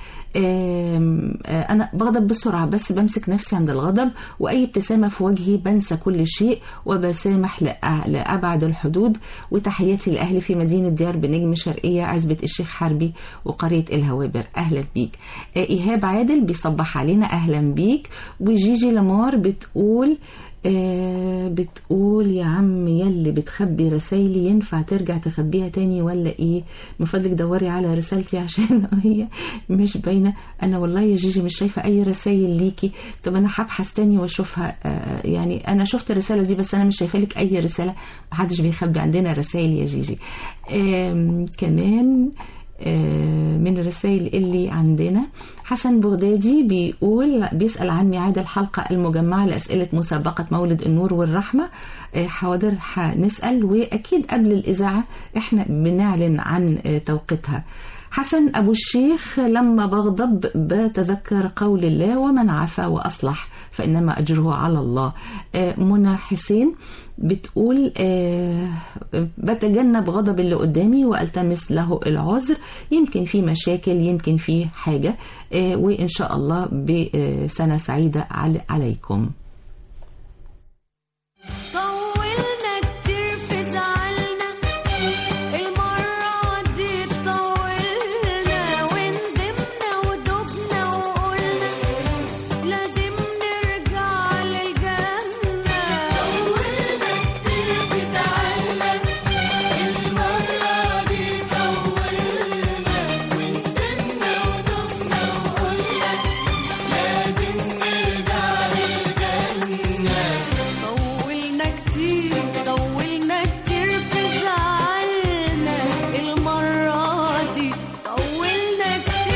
آم، آه، أنا بغضب بسرعة بس بمسك نفسي عند الغضب وأي ابتسامة في وجهي بنسى كل شيء وبسامح لأ- لأبعد الحدود وتحياتي لأهلي في مدينة ديار بنجم شرقية عزبة الشيخ حربي وقرية الهوابر أهلا بيك آه، إيهاب عادل بيصبح علينا أهلا بيك وجيجي لمار بتقول آه بتقول يا عم يلي بتخبي رسايلي ينفع ترجع تخبيها تاني ولا ايه من فضلك دوري على رسالتي عشان هي مش باينه انا والله يا جيجي مش شايفه اي رسايل ليكي طب انا هبحث تاني واشوفها آه يعني انا شفت الرساله دي بس انا مش شايفه لك اي رساله محدش بيخبي عندنا رسايل يا جيجي آم، كمان آه، من الرسائل اللي عندنا حسن بغدادي بيقول بيسأل عن ميعاد الحلقة المجمعة لأسئلة مسابقة مولد النور والرحمة آه، حاضر هنسأل وأكيد قبل الإذاعة إحنا بنعلن عن آه، توقيتها حسن أبو الشيخ لما بغضب بتذكر قول الله ومن عفا وأصلح فإنما أجره على الله آه، منى حسين بتقول آه، بتجنب غضب اللي قدامي والتمس له العذر يمكن في مشاكل يمكن في حاجه آه، وان شاء الله بسنه سعيده عل- عليكم طولنا كتير في زعلنا المرة دي طولنا وندمنا ودبنا وقلنا لازم نرجع للجنة طولنا كتير في زعلنا المرة دي طولنا وندمنا ودبنا وقلنا لازم نرجع للجنة طولنا كتير طولنا كتير في زعلنا المرة دي طولنا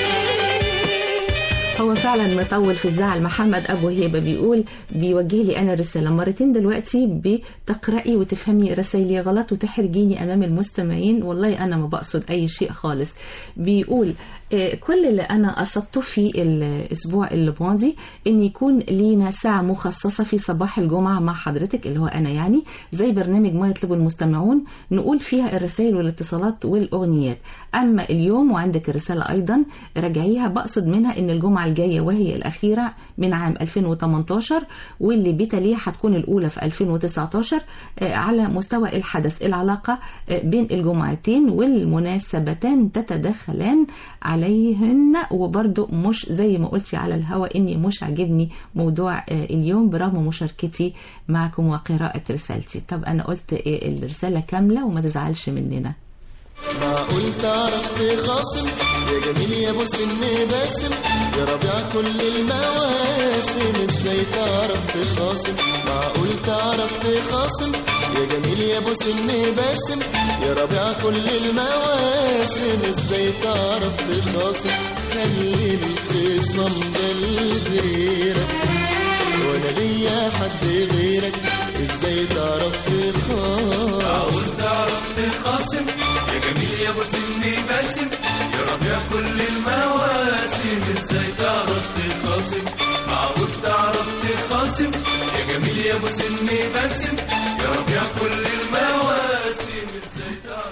كتير هو فعلا مطول في الزعل محمد ابو هيبه بيقول بيوجه لي انا رساله مرتين دلوقتي بتقراي وتفهمي رسائلي غلط وتحرجيني امام المستمعين والله انا ما بقصد اي شيء خالص بيقول آه، كل اللي انا قصدته في الاسبوع اللي ماضي ان يكون لينا ساعه مخصصه في صباح الجمعه مع حضرتك اللي هو انا يعني زي برنامج ما يطلبه المستمعون نقول فيها الرسائل والاتصالات والاغنيات اما اليوم وعندك الرساله ايضا راجعيها بقصد منها ان الجمعه الجايه وهي الاخيره من عام 2018 واللي بتاليها هتكون الاولى في 2019 آه، على مستوى الحدث العلاقه آه، بين الجمعتين والمناسبتان تتدخلان عليهن وبرضو مش زي ما قلتي على الهوا اني مش عاجبني موضوع آه، اليوم برغم مشاركتي معكم وقراءة رسالتي طب انا قلت آه، الرسالة كاملة وما تزعلش مننا معقول تعرف تخاصم يا جميل يا ابو سن باسم يا ربيع كل المواسم ازاي تعرف تخاصم معقول تعرف تخاصم يا جميل يا ابو سن باسم يا ربيع كل المواسم ازاي تعرف تخاصم خلي الخصام ده لغيرك وانا ليا حد غيرك ازاي تعرف تخاصم معقول تعرف تخاصم يا جميل يا ابو سن باسم يا ربيع كل المواسم ازاي تعرف تخاصم معقول تعرف تخاصم يا جميل يا ابو سن باسم يا ربيع كل المواسم ازاي تعرف مجد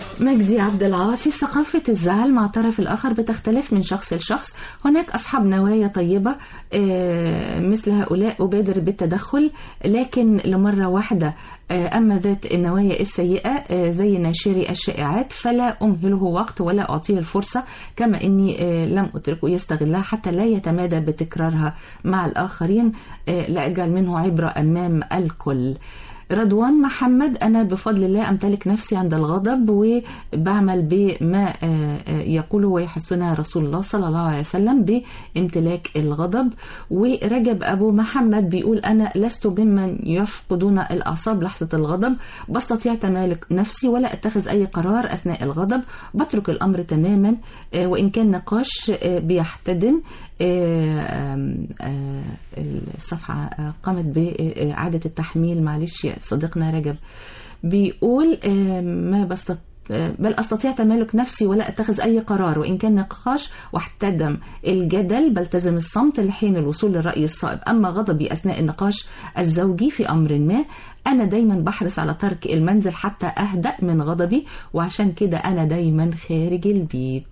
مجدي عبد العاطي ثقافة الزعل مع الطرف الآخر بتختلف من شخص لشخص هناك أصحاب نوايا طيبة آه، مثل هؤلاء أبادر بالتدخل لكن لمرة واحدة آه، أما ذات النوايا السيئة آه، زي ناشري الشائعات فلا أمهله وقت ولا أعطيه الفرصة كما أني آه، لم أتركه يستغلها حتى لا يتمادى بتكرارها مع الآخرين آه، لأجعل منه عبرة أمام الكل رضوان محمد أنا بفضل الله أمتلك نفسي عند الغضب وبعمل بما آه، آه، يقوله ويحسنها رسول الله صلى الله عليه وسلم بامتلاك الغضب ورجب أبو محمد بيقول أنا لست ممن يفقدون الأعصاب لحظة الغضب بستطيع تمالك نفسي ولا أتخذ أي قرار أثناء الغضب بترك الأمر تماما آه، وإن كان نقاش آه، بيحتدم آه، آم، آه، الصفحة آه، قامت بإعادة التحميل معلش يا صديقنا رجب بيقول آه، ما بستطيع بل أستطيع تمالك نفسي ولا أتخذ أي قرار وإن كان نقاش واحتدم الجدل بلتزم الصمت لحين الوصول للرأي الصائب أما غضبي أثناء النقاش الزوجي في أمر ما أنا دايما بحرص على ترك المنزل حتى أهدأ من غضبي وعشان كده أنا دايما خارج البيت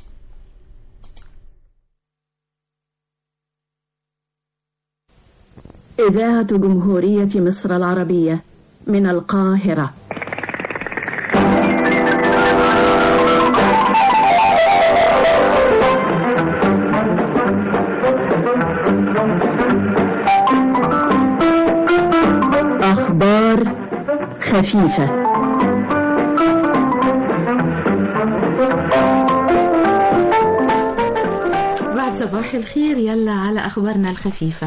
إذاعة جمهورية مصر العربية من القاهرة أخبار خفيفة بعد صباح الخير يلا على أخبارنا الخفيفة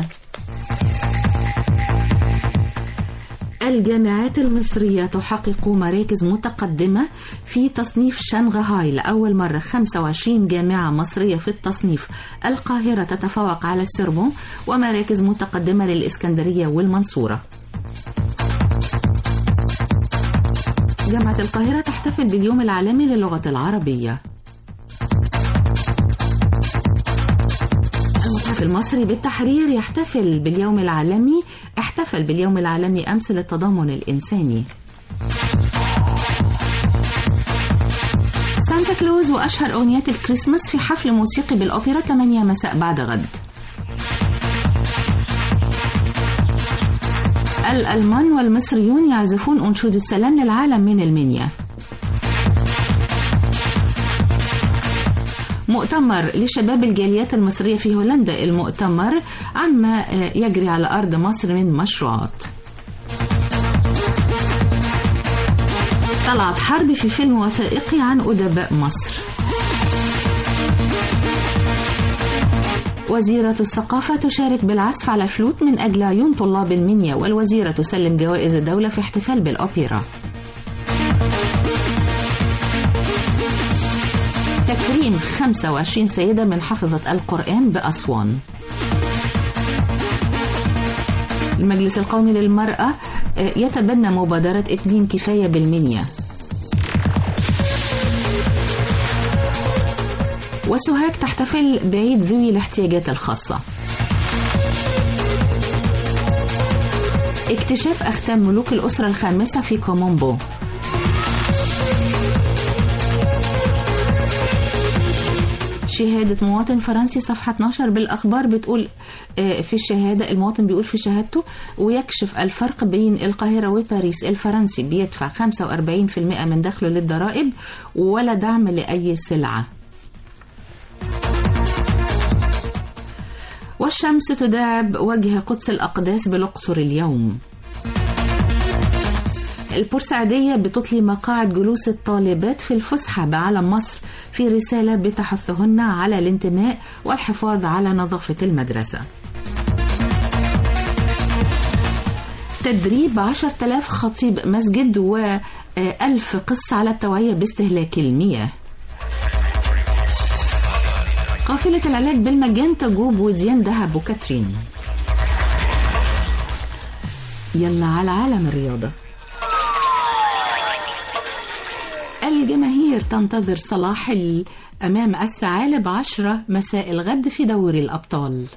الجامعات المصرية تحقق مراكز متقدمة في تصنيف شنغهاي لأول مرة 25 جامعة مصرية في التصنيف القاهرة تتفوق على السربون ومراكز متقدمة للإسكندرية والمنصورة جامعة القاهرة تحتفل باليوم العالمي للغة العربية المتحف المصري بالتحرير يحتفل باليوم العالمي احتفل باليوم العالمي أمس للتضامن الإنساني سانتا كلوز وأشهر أغنيات الكريسماس في حفل موسيقي بالأوبرا 8 مساء بعد غد الألمان والمصريون يعزفون أنشودة سلام للعالم من المنيا مؤتمر لشباب الجاليات المصرية في هولندا المؤتمر عما يجري على أرض مصر من مشروعات طلعت حرب في فيلم وثائقي عن أدباء مصر وزيرة الثقافة تشارك بالعزف على فلوت من أجل عيون طلاب المنيا والوزيرة تسلم جوائز الدولة في احتفال بالأوبرا تكريم 25 سيدة من حفظة القرآن بأسوان المجلس القومي للمرأة يتبنى مبادرة اتنين كفاية بالمنيا وسوهاج تحتفل بعيد ذوي الاحتياجات الخاصة اكتشاف أختام ملوك الأسرة الخامسة في كومومبو شهادة مواطن فرنسي صفحة 12 بالأخبار بتقول في الشهادة المواطن بيقول في شهادته ويكشف الفرق بين القاهرة وباريس الفرنسي بيدفع 45% من دخله للضرائب ولا دعم لأي سلعة والشمس تداعب وجه قدس الأقداس بالأقصر اليوم البورسعيدية بتطلي مقاعد جلوس الطالبات في الفسحة بعلم مصر في رسالة بتحثهن على الانتماء والحفاظ على نظافة المدرسة تدريب عشر تلاف خطيب مسجد وألف قص على التوعية باستهلاك المياه قافلة العلاج بالمجان تجوب وديان دهب وكاترين يلا على عالم الرياضة الجماهير تنتظر صلاح أمام الثعالب عشرة مساء الغد في دوري الأبطال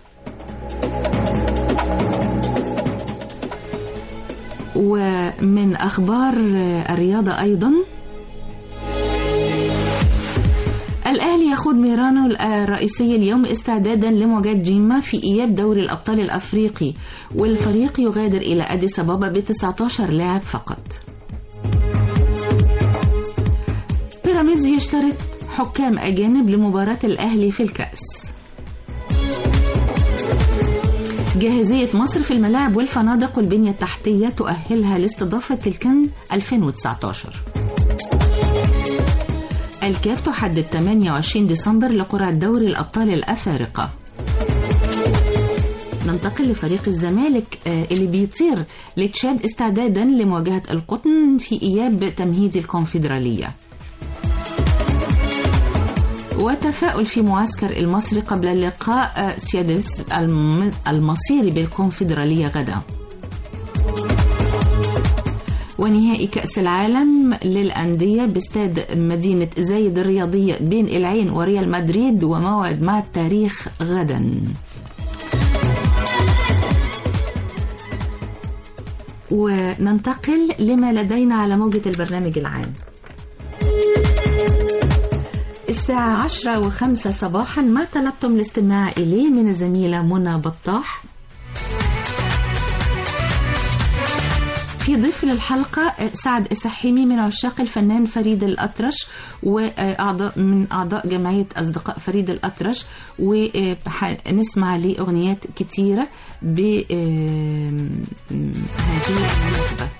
ومن أخبار الرياضة أيضا تخوض ميرانو الرئيسية اليوم استعدادا لمواجهة جيما في إياب دوري الأبطال الأفريقي والفريق يغادر إلى أديس أبابا ب 19 لاعب فقط بيراميدز يشترط حكام أجانب لمباراة الأهلي في الكأس جاهزية مصر في الملاعب والفنادق والبنية التحتية تؤهلها لاستضافة الكن 2019 الكاف تحدد 28 ديسمبر لقرعة دوري الأبطال الأفارقة ننتقل لفريق الزمالك آه، اللي بيطير لتشاد استعدادا لمواجهة القطن في إياب تمهيد الكونفدرالية وتفاؤل في معسكر المصري قبل لقاء آه، سيادس الم- المصيري بالكونفدرالية غدا ونهائي كأس العالم للأندية باستاد مدينة زايد الرياضية بين العين وريال مدريد وموعد مع التاريخ غدا وننتقل لما لدينا على موجة البرنامج العام الساعة عشرة وخمسة صباحا ما طلبتم الاستماع إليه من الزميلة منى بطاح في ضيف للحلقة سعد السحيمي من عشاق الفنان فريد الأطرش وأعضاء من أعضاء جمعية أصدقاء فريد الأطرش ونسمع ليه أغنيات كتيرة بهذه المناسبة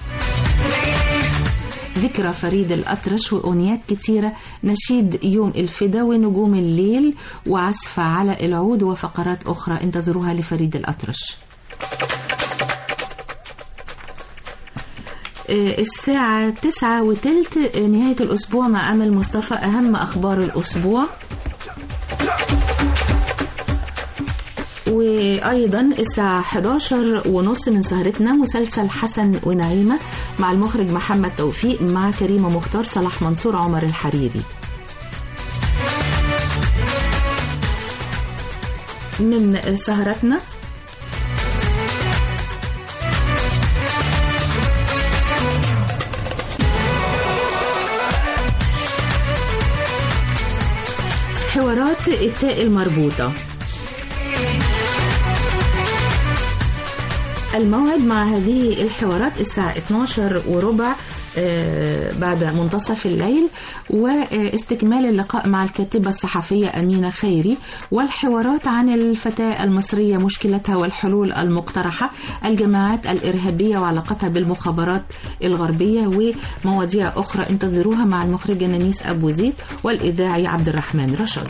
ذكرى فريد الأطرش وأغنيات كتيرة نشيد يوم الفدا ونجوم الليل وعزف على العود وفقرات أخرى انتظروها لفريد الأطرش آه، الساعة تسعة وتلت آه، نهاية الأسبوع مع أمل مصطفى أهم أخبار الأسبوع وأيضا الساعة 11 ونص من سهرتنا مسلسل حسن ونعيمة مع المخرج محمد توفيق مع كريمة مختار صلاح منصور عمر الحريري من سهرتنا حوارات التاء المربوطة الموعد مع هذه الحوارات الساعة 12 وربع آه، بعد منتصف الليل واستكمال اللقاء مع الكاتبة الصحفية أمينة خيري والحوارات عن الفتاة المصرية مشكلتها والحلول المقترحة الجماعات الإرهابية وعلاقتها بالمخابرات الغربية ومواضيع أخرى انتظروها مع المخرجة نانيس أبو زيد والإذاعي عبد الرحمن رشاد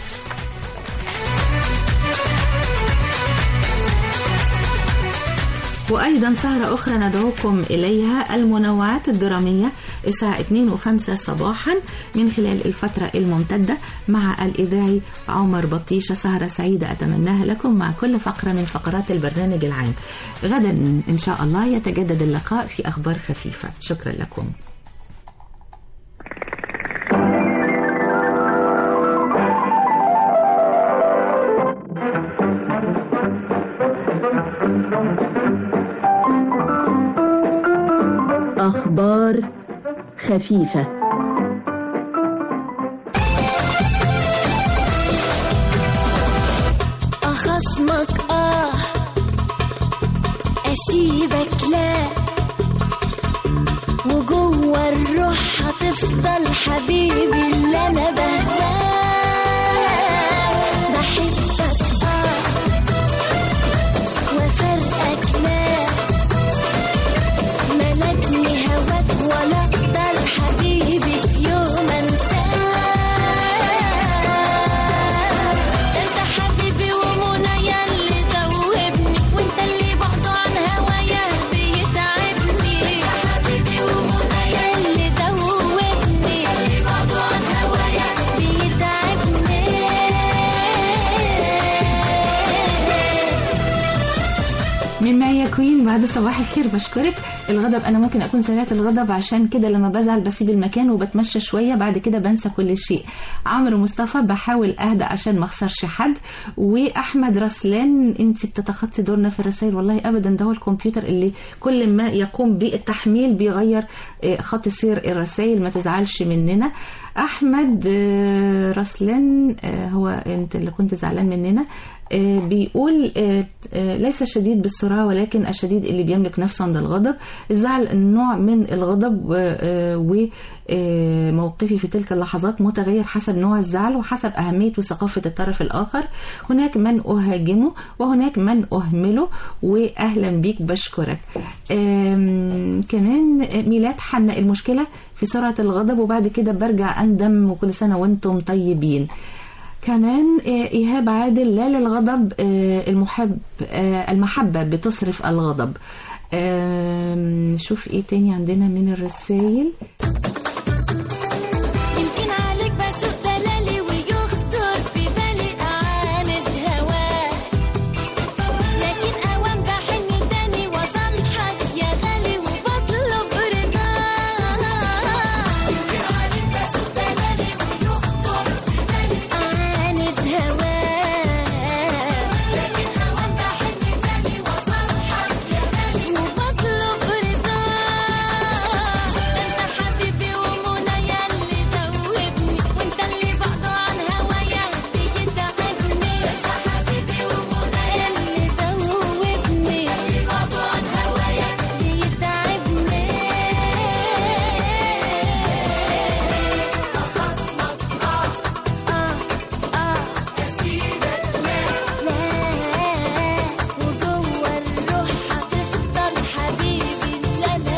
وأيضا سهرة أخرى ندعوكم إليها المنوعات الدرامية الساعة 2 و5 صباحا من خلال الفترة الممتدة مع الإذاعي عمر بطيشة سهرة سعيدة أتمناها لكم مع كل فقرة من فقرات البرنامج العام غدا إن شاء الله يتجدد اللقاء في أخبار خفيفة شكرا لكم أخبار خفيفة أخصمك آه أسيبك لا وجوه الروح هتفضل حبيبي اللي أنا بهواه بحبك آه وفرقك لا ملكني هواك ولا أقدر حبيبي في يوم أنساك انت حبيبي ومنى اللي دوبني وانت اللي بعده عن هوايا بيتعبني حبيبي ومنى اللي دوبني اللي بعده عن هوايا بيتعبني كوين بعد صباح الخير بشكرك الغضب انا ممكن اكون سمعت الغضب عشان كده لما بزعل بسيب المكان وبتمشى شويه بعد كده بنسى كل شيء عمرو مصطفى بحاول اهدى عشان ما اخسرش حد واحمد رسلان انت بتتخطي دورنا في الرسائل والله ابدا ده هو الكمبيوتر اللي كل ما يقوم بالتحميل بيغير آه، خط سير الرسائل ما تزعلش مننا احمد آه، رسلان آه، هو انت اللي كنت زعلان مننا آه، بيقول آه، آه، ليس الشديد بالسرعة ولكن الشديد اللي بيملك نفسه عند الغضب الزعل نوع من الغضب وموقفي في تلك اللحظات متغير حسب نوع الزعل وحسب أهمية وثقافة الطرف الآخر هناك من أهاجمه وهناك من أهمله وأهلا بيك بشكرك آم، كمان ميلاد حنا المشكلة في سرعة الغضب وبعد كده برجع أندم وكل سنة وانتم طيبين كمان آه، إيهاب عادل لا للغضب آه، المحب آه، المحبة بتصرف الغضب آم، نشوف ايه تاني عندنا من الرسائل يمكن عليك بسوق دلالي ويخطر في بالي أعاند هواك لكن أوام بحن تاني وصالحك يا غالي وبطلب رضاك يمكن عليك بسوق دلالي ويخطر في بالي أعاند هواك لكن أوام بحن تاني وصالحك يا غالي وبطلب رضاك انت حبيبي ومنى يلي ذوبني وانت اللي بعده عن هوايا بيتعبني انت حبيبي ومنى يلي ذوبني اللي بعده عن هوايا بيتعبني اخصمك اه اه اه اسيبك لا لا وجوه الروح هتفضل حبيبي اللي انا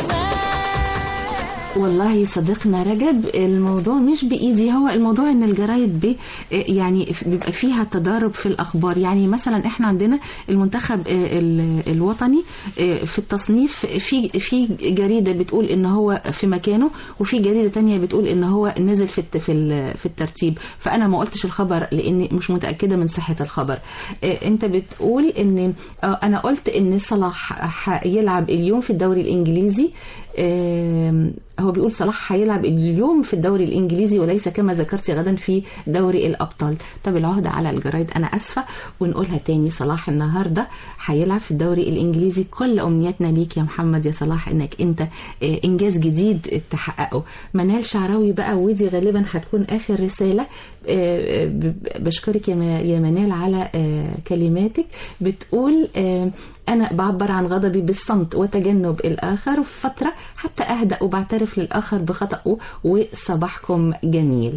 بهواه والله صديقنا رجب الموضوع مش بإيدي هو الموضوع إن الجرايد بي يعني بيبقى فيها تضارب في الأخبار يعني مثلا إحنا عندنا المنتخب ال- الوطني في التصنيف في في جريدة بتقول إن هو في مكانه وفي جريدة تانية بتقول إن هو نزل في الت- في ال- في الترتيب فأنا ما قلتش الخبر لأني مش متأكدة من صحة الخبر أنت بتقول إن آه، أنا قلت إن صلاح هيلعب اليوم في الدوري الإنجليزي آم، هو بيقول صلاح هيلعب اليوم في الدوري الانجليزي وليس كما ذكرت غدا في دوري الابطال طب العهده على الجرايد انا اسفه ونقولها تاني صلاح النهارده هيلعب في الدوري الانجليزي كل امنياتنا ليك يا محمد يا صلاح انك انت آه، انجاز جديد تحققه منال شعراوي بقى ودي غالبا هتكون اخر رساله آه، ب- بشكرك يا ما- يا منال على آه، كلماتك بتقول آه، أنا بعبر عن غضبي بالصمت وتجنب الآخر في فترة حتى أهدأ وبعترف للآخر بخطأه وصباحكم جميل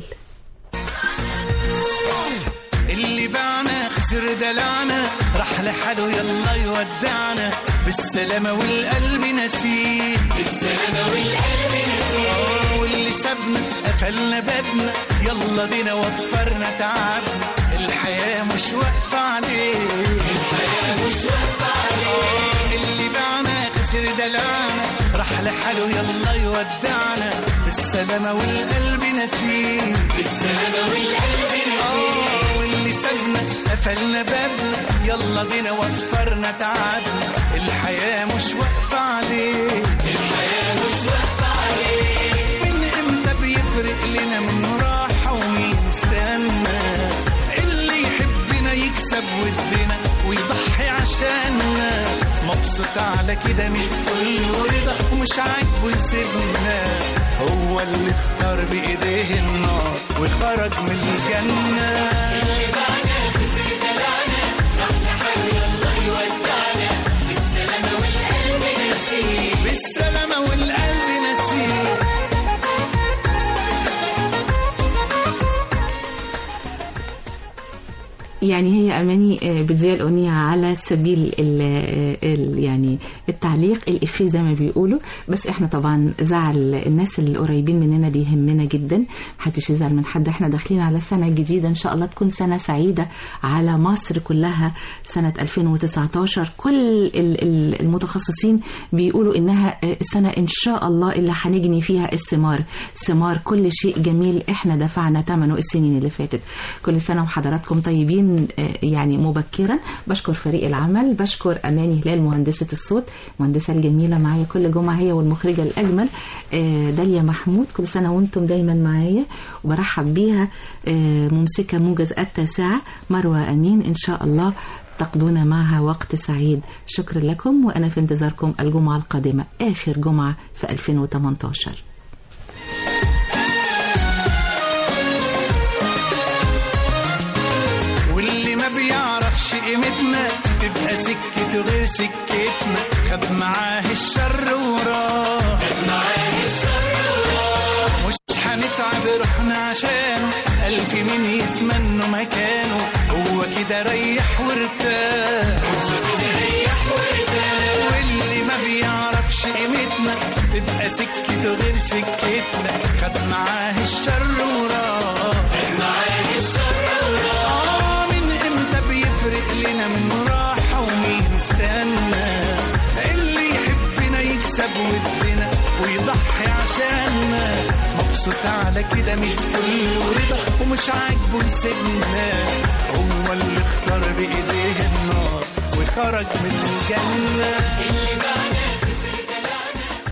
اللي باعنا خسر دلعنا راح لحاله يلا يودعنا بالسلامة والقلب نسيه بالسلامة والقلب نسيه واللي سابنا قفلنا بابنا يلا بينا وفرنا تعبنا الحياة مش واقفة عليه الحياة مش واقفة عليه اللي باعنا خسر دلعنا راح لحاله يلا يودعنا بالسلامة والقلب نسيه بالسلامة والقلب نسيه واللي سابنا قفلنا بابنا يلا بينا وفرنا تعبنا الحياة مش واقفة عليه الحياة مش واقفة عليه من امتى بيفرق لنا من راحة ومين استنى اللي يحبنا يكسب ودنا ويضحي عشاننا مبسوط على كده من الفل ورضا ومش عاجبه يسيبنا هو اللي اختار بايديه النار وخرج من الجنة اللي بعنا خسر دلعنا راح لحاله يلا يودعنا بالسلامة والقلب نسيه بالسلامة والقلب نسيه يعني هي أماني آه، بتذيع الأغنية على سبيل ال ال يعني التعليق الإفيه زي ما بيقولوا بس إحنا طبعا زعل الناس اللي قريبين مننا بيهمنا جدا محدش يزعل من حد إحنا داخلين على سنة جديدة إن شاء الله تكون سنة سعيدة على مصر كلها سنة 2019 كل ال- ال- المتخصصين بيقولوا إنها آه، سنة إن شاء الله اللي هنجني فيها الثمار ثمار كل شيء جميل إحنا دفعنا ثمنه السنين اللي فاتت كل سنة وحضراتكم طيبين يكون آه، يعني مبكرا بشكر فريق العمل بشكر اماني هلال مهندسه الصوت المهندسه الجميله معايا كل جمعه هي والمخرجه الاجمل آه، داليا محمود كل سنه وانتم دايما معايا وبرحب بيها آه، ممسكه موجز التاسعه مروه امين ان شاء الله تقضون معها وقت سعيد شكرا لكم وأنا في انتظاركم الجمعة القادمة آخر جمعة في 2018 واللي ما بيعرفش قيمتنا تبقى سكته غير سكتنا خد معاه الشر وراه خد معاه الشر وراه مش هنتعب روحنا عشان ألف مين يتمنوا مكانه هو كده ريح وارتاح واللي ما بيعرفش قيمتنا تبقى سكته غير سكتنا خد معاه الشر وراه خد معاه الشر وراه آه من امتى بيفرق لنا من راحة ومين استنى اللي يحبنا يكسب ودنا ويضحي عشاننا مبسوط على كده من الفل ورضا ومش عاجبه يسيبنا هو اللي اختار بايديه النار وخرج من الجنة اللي بقى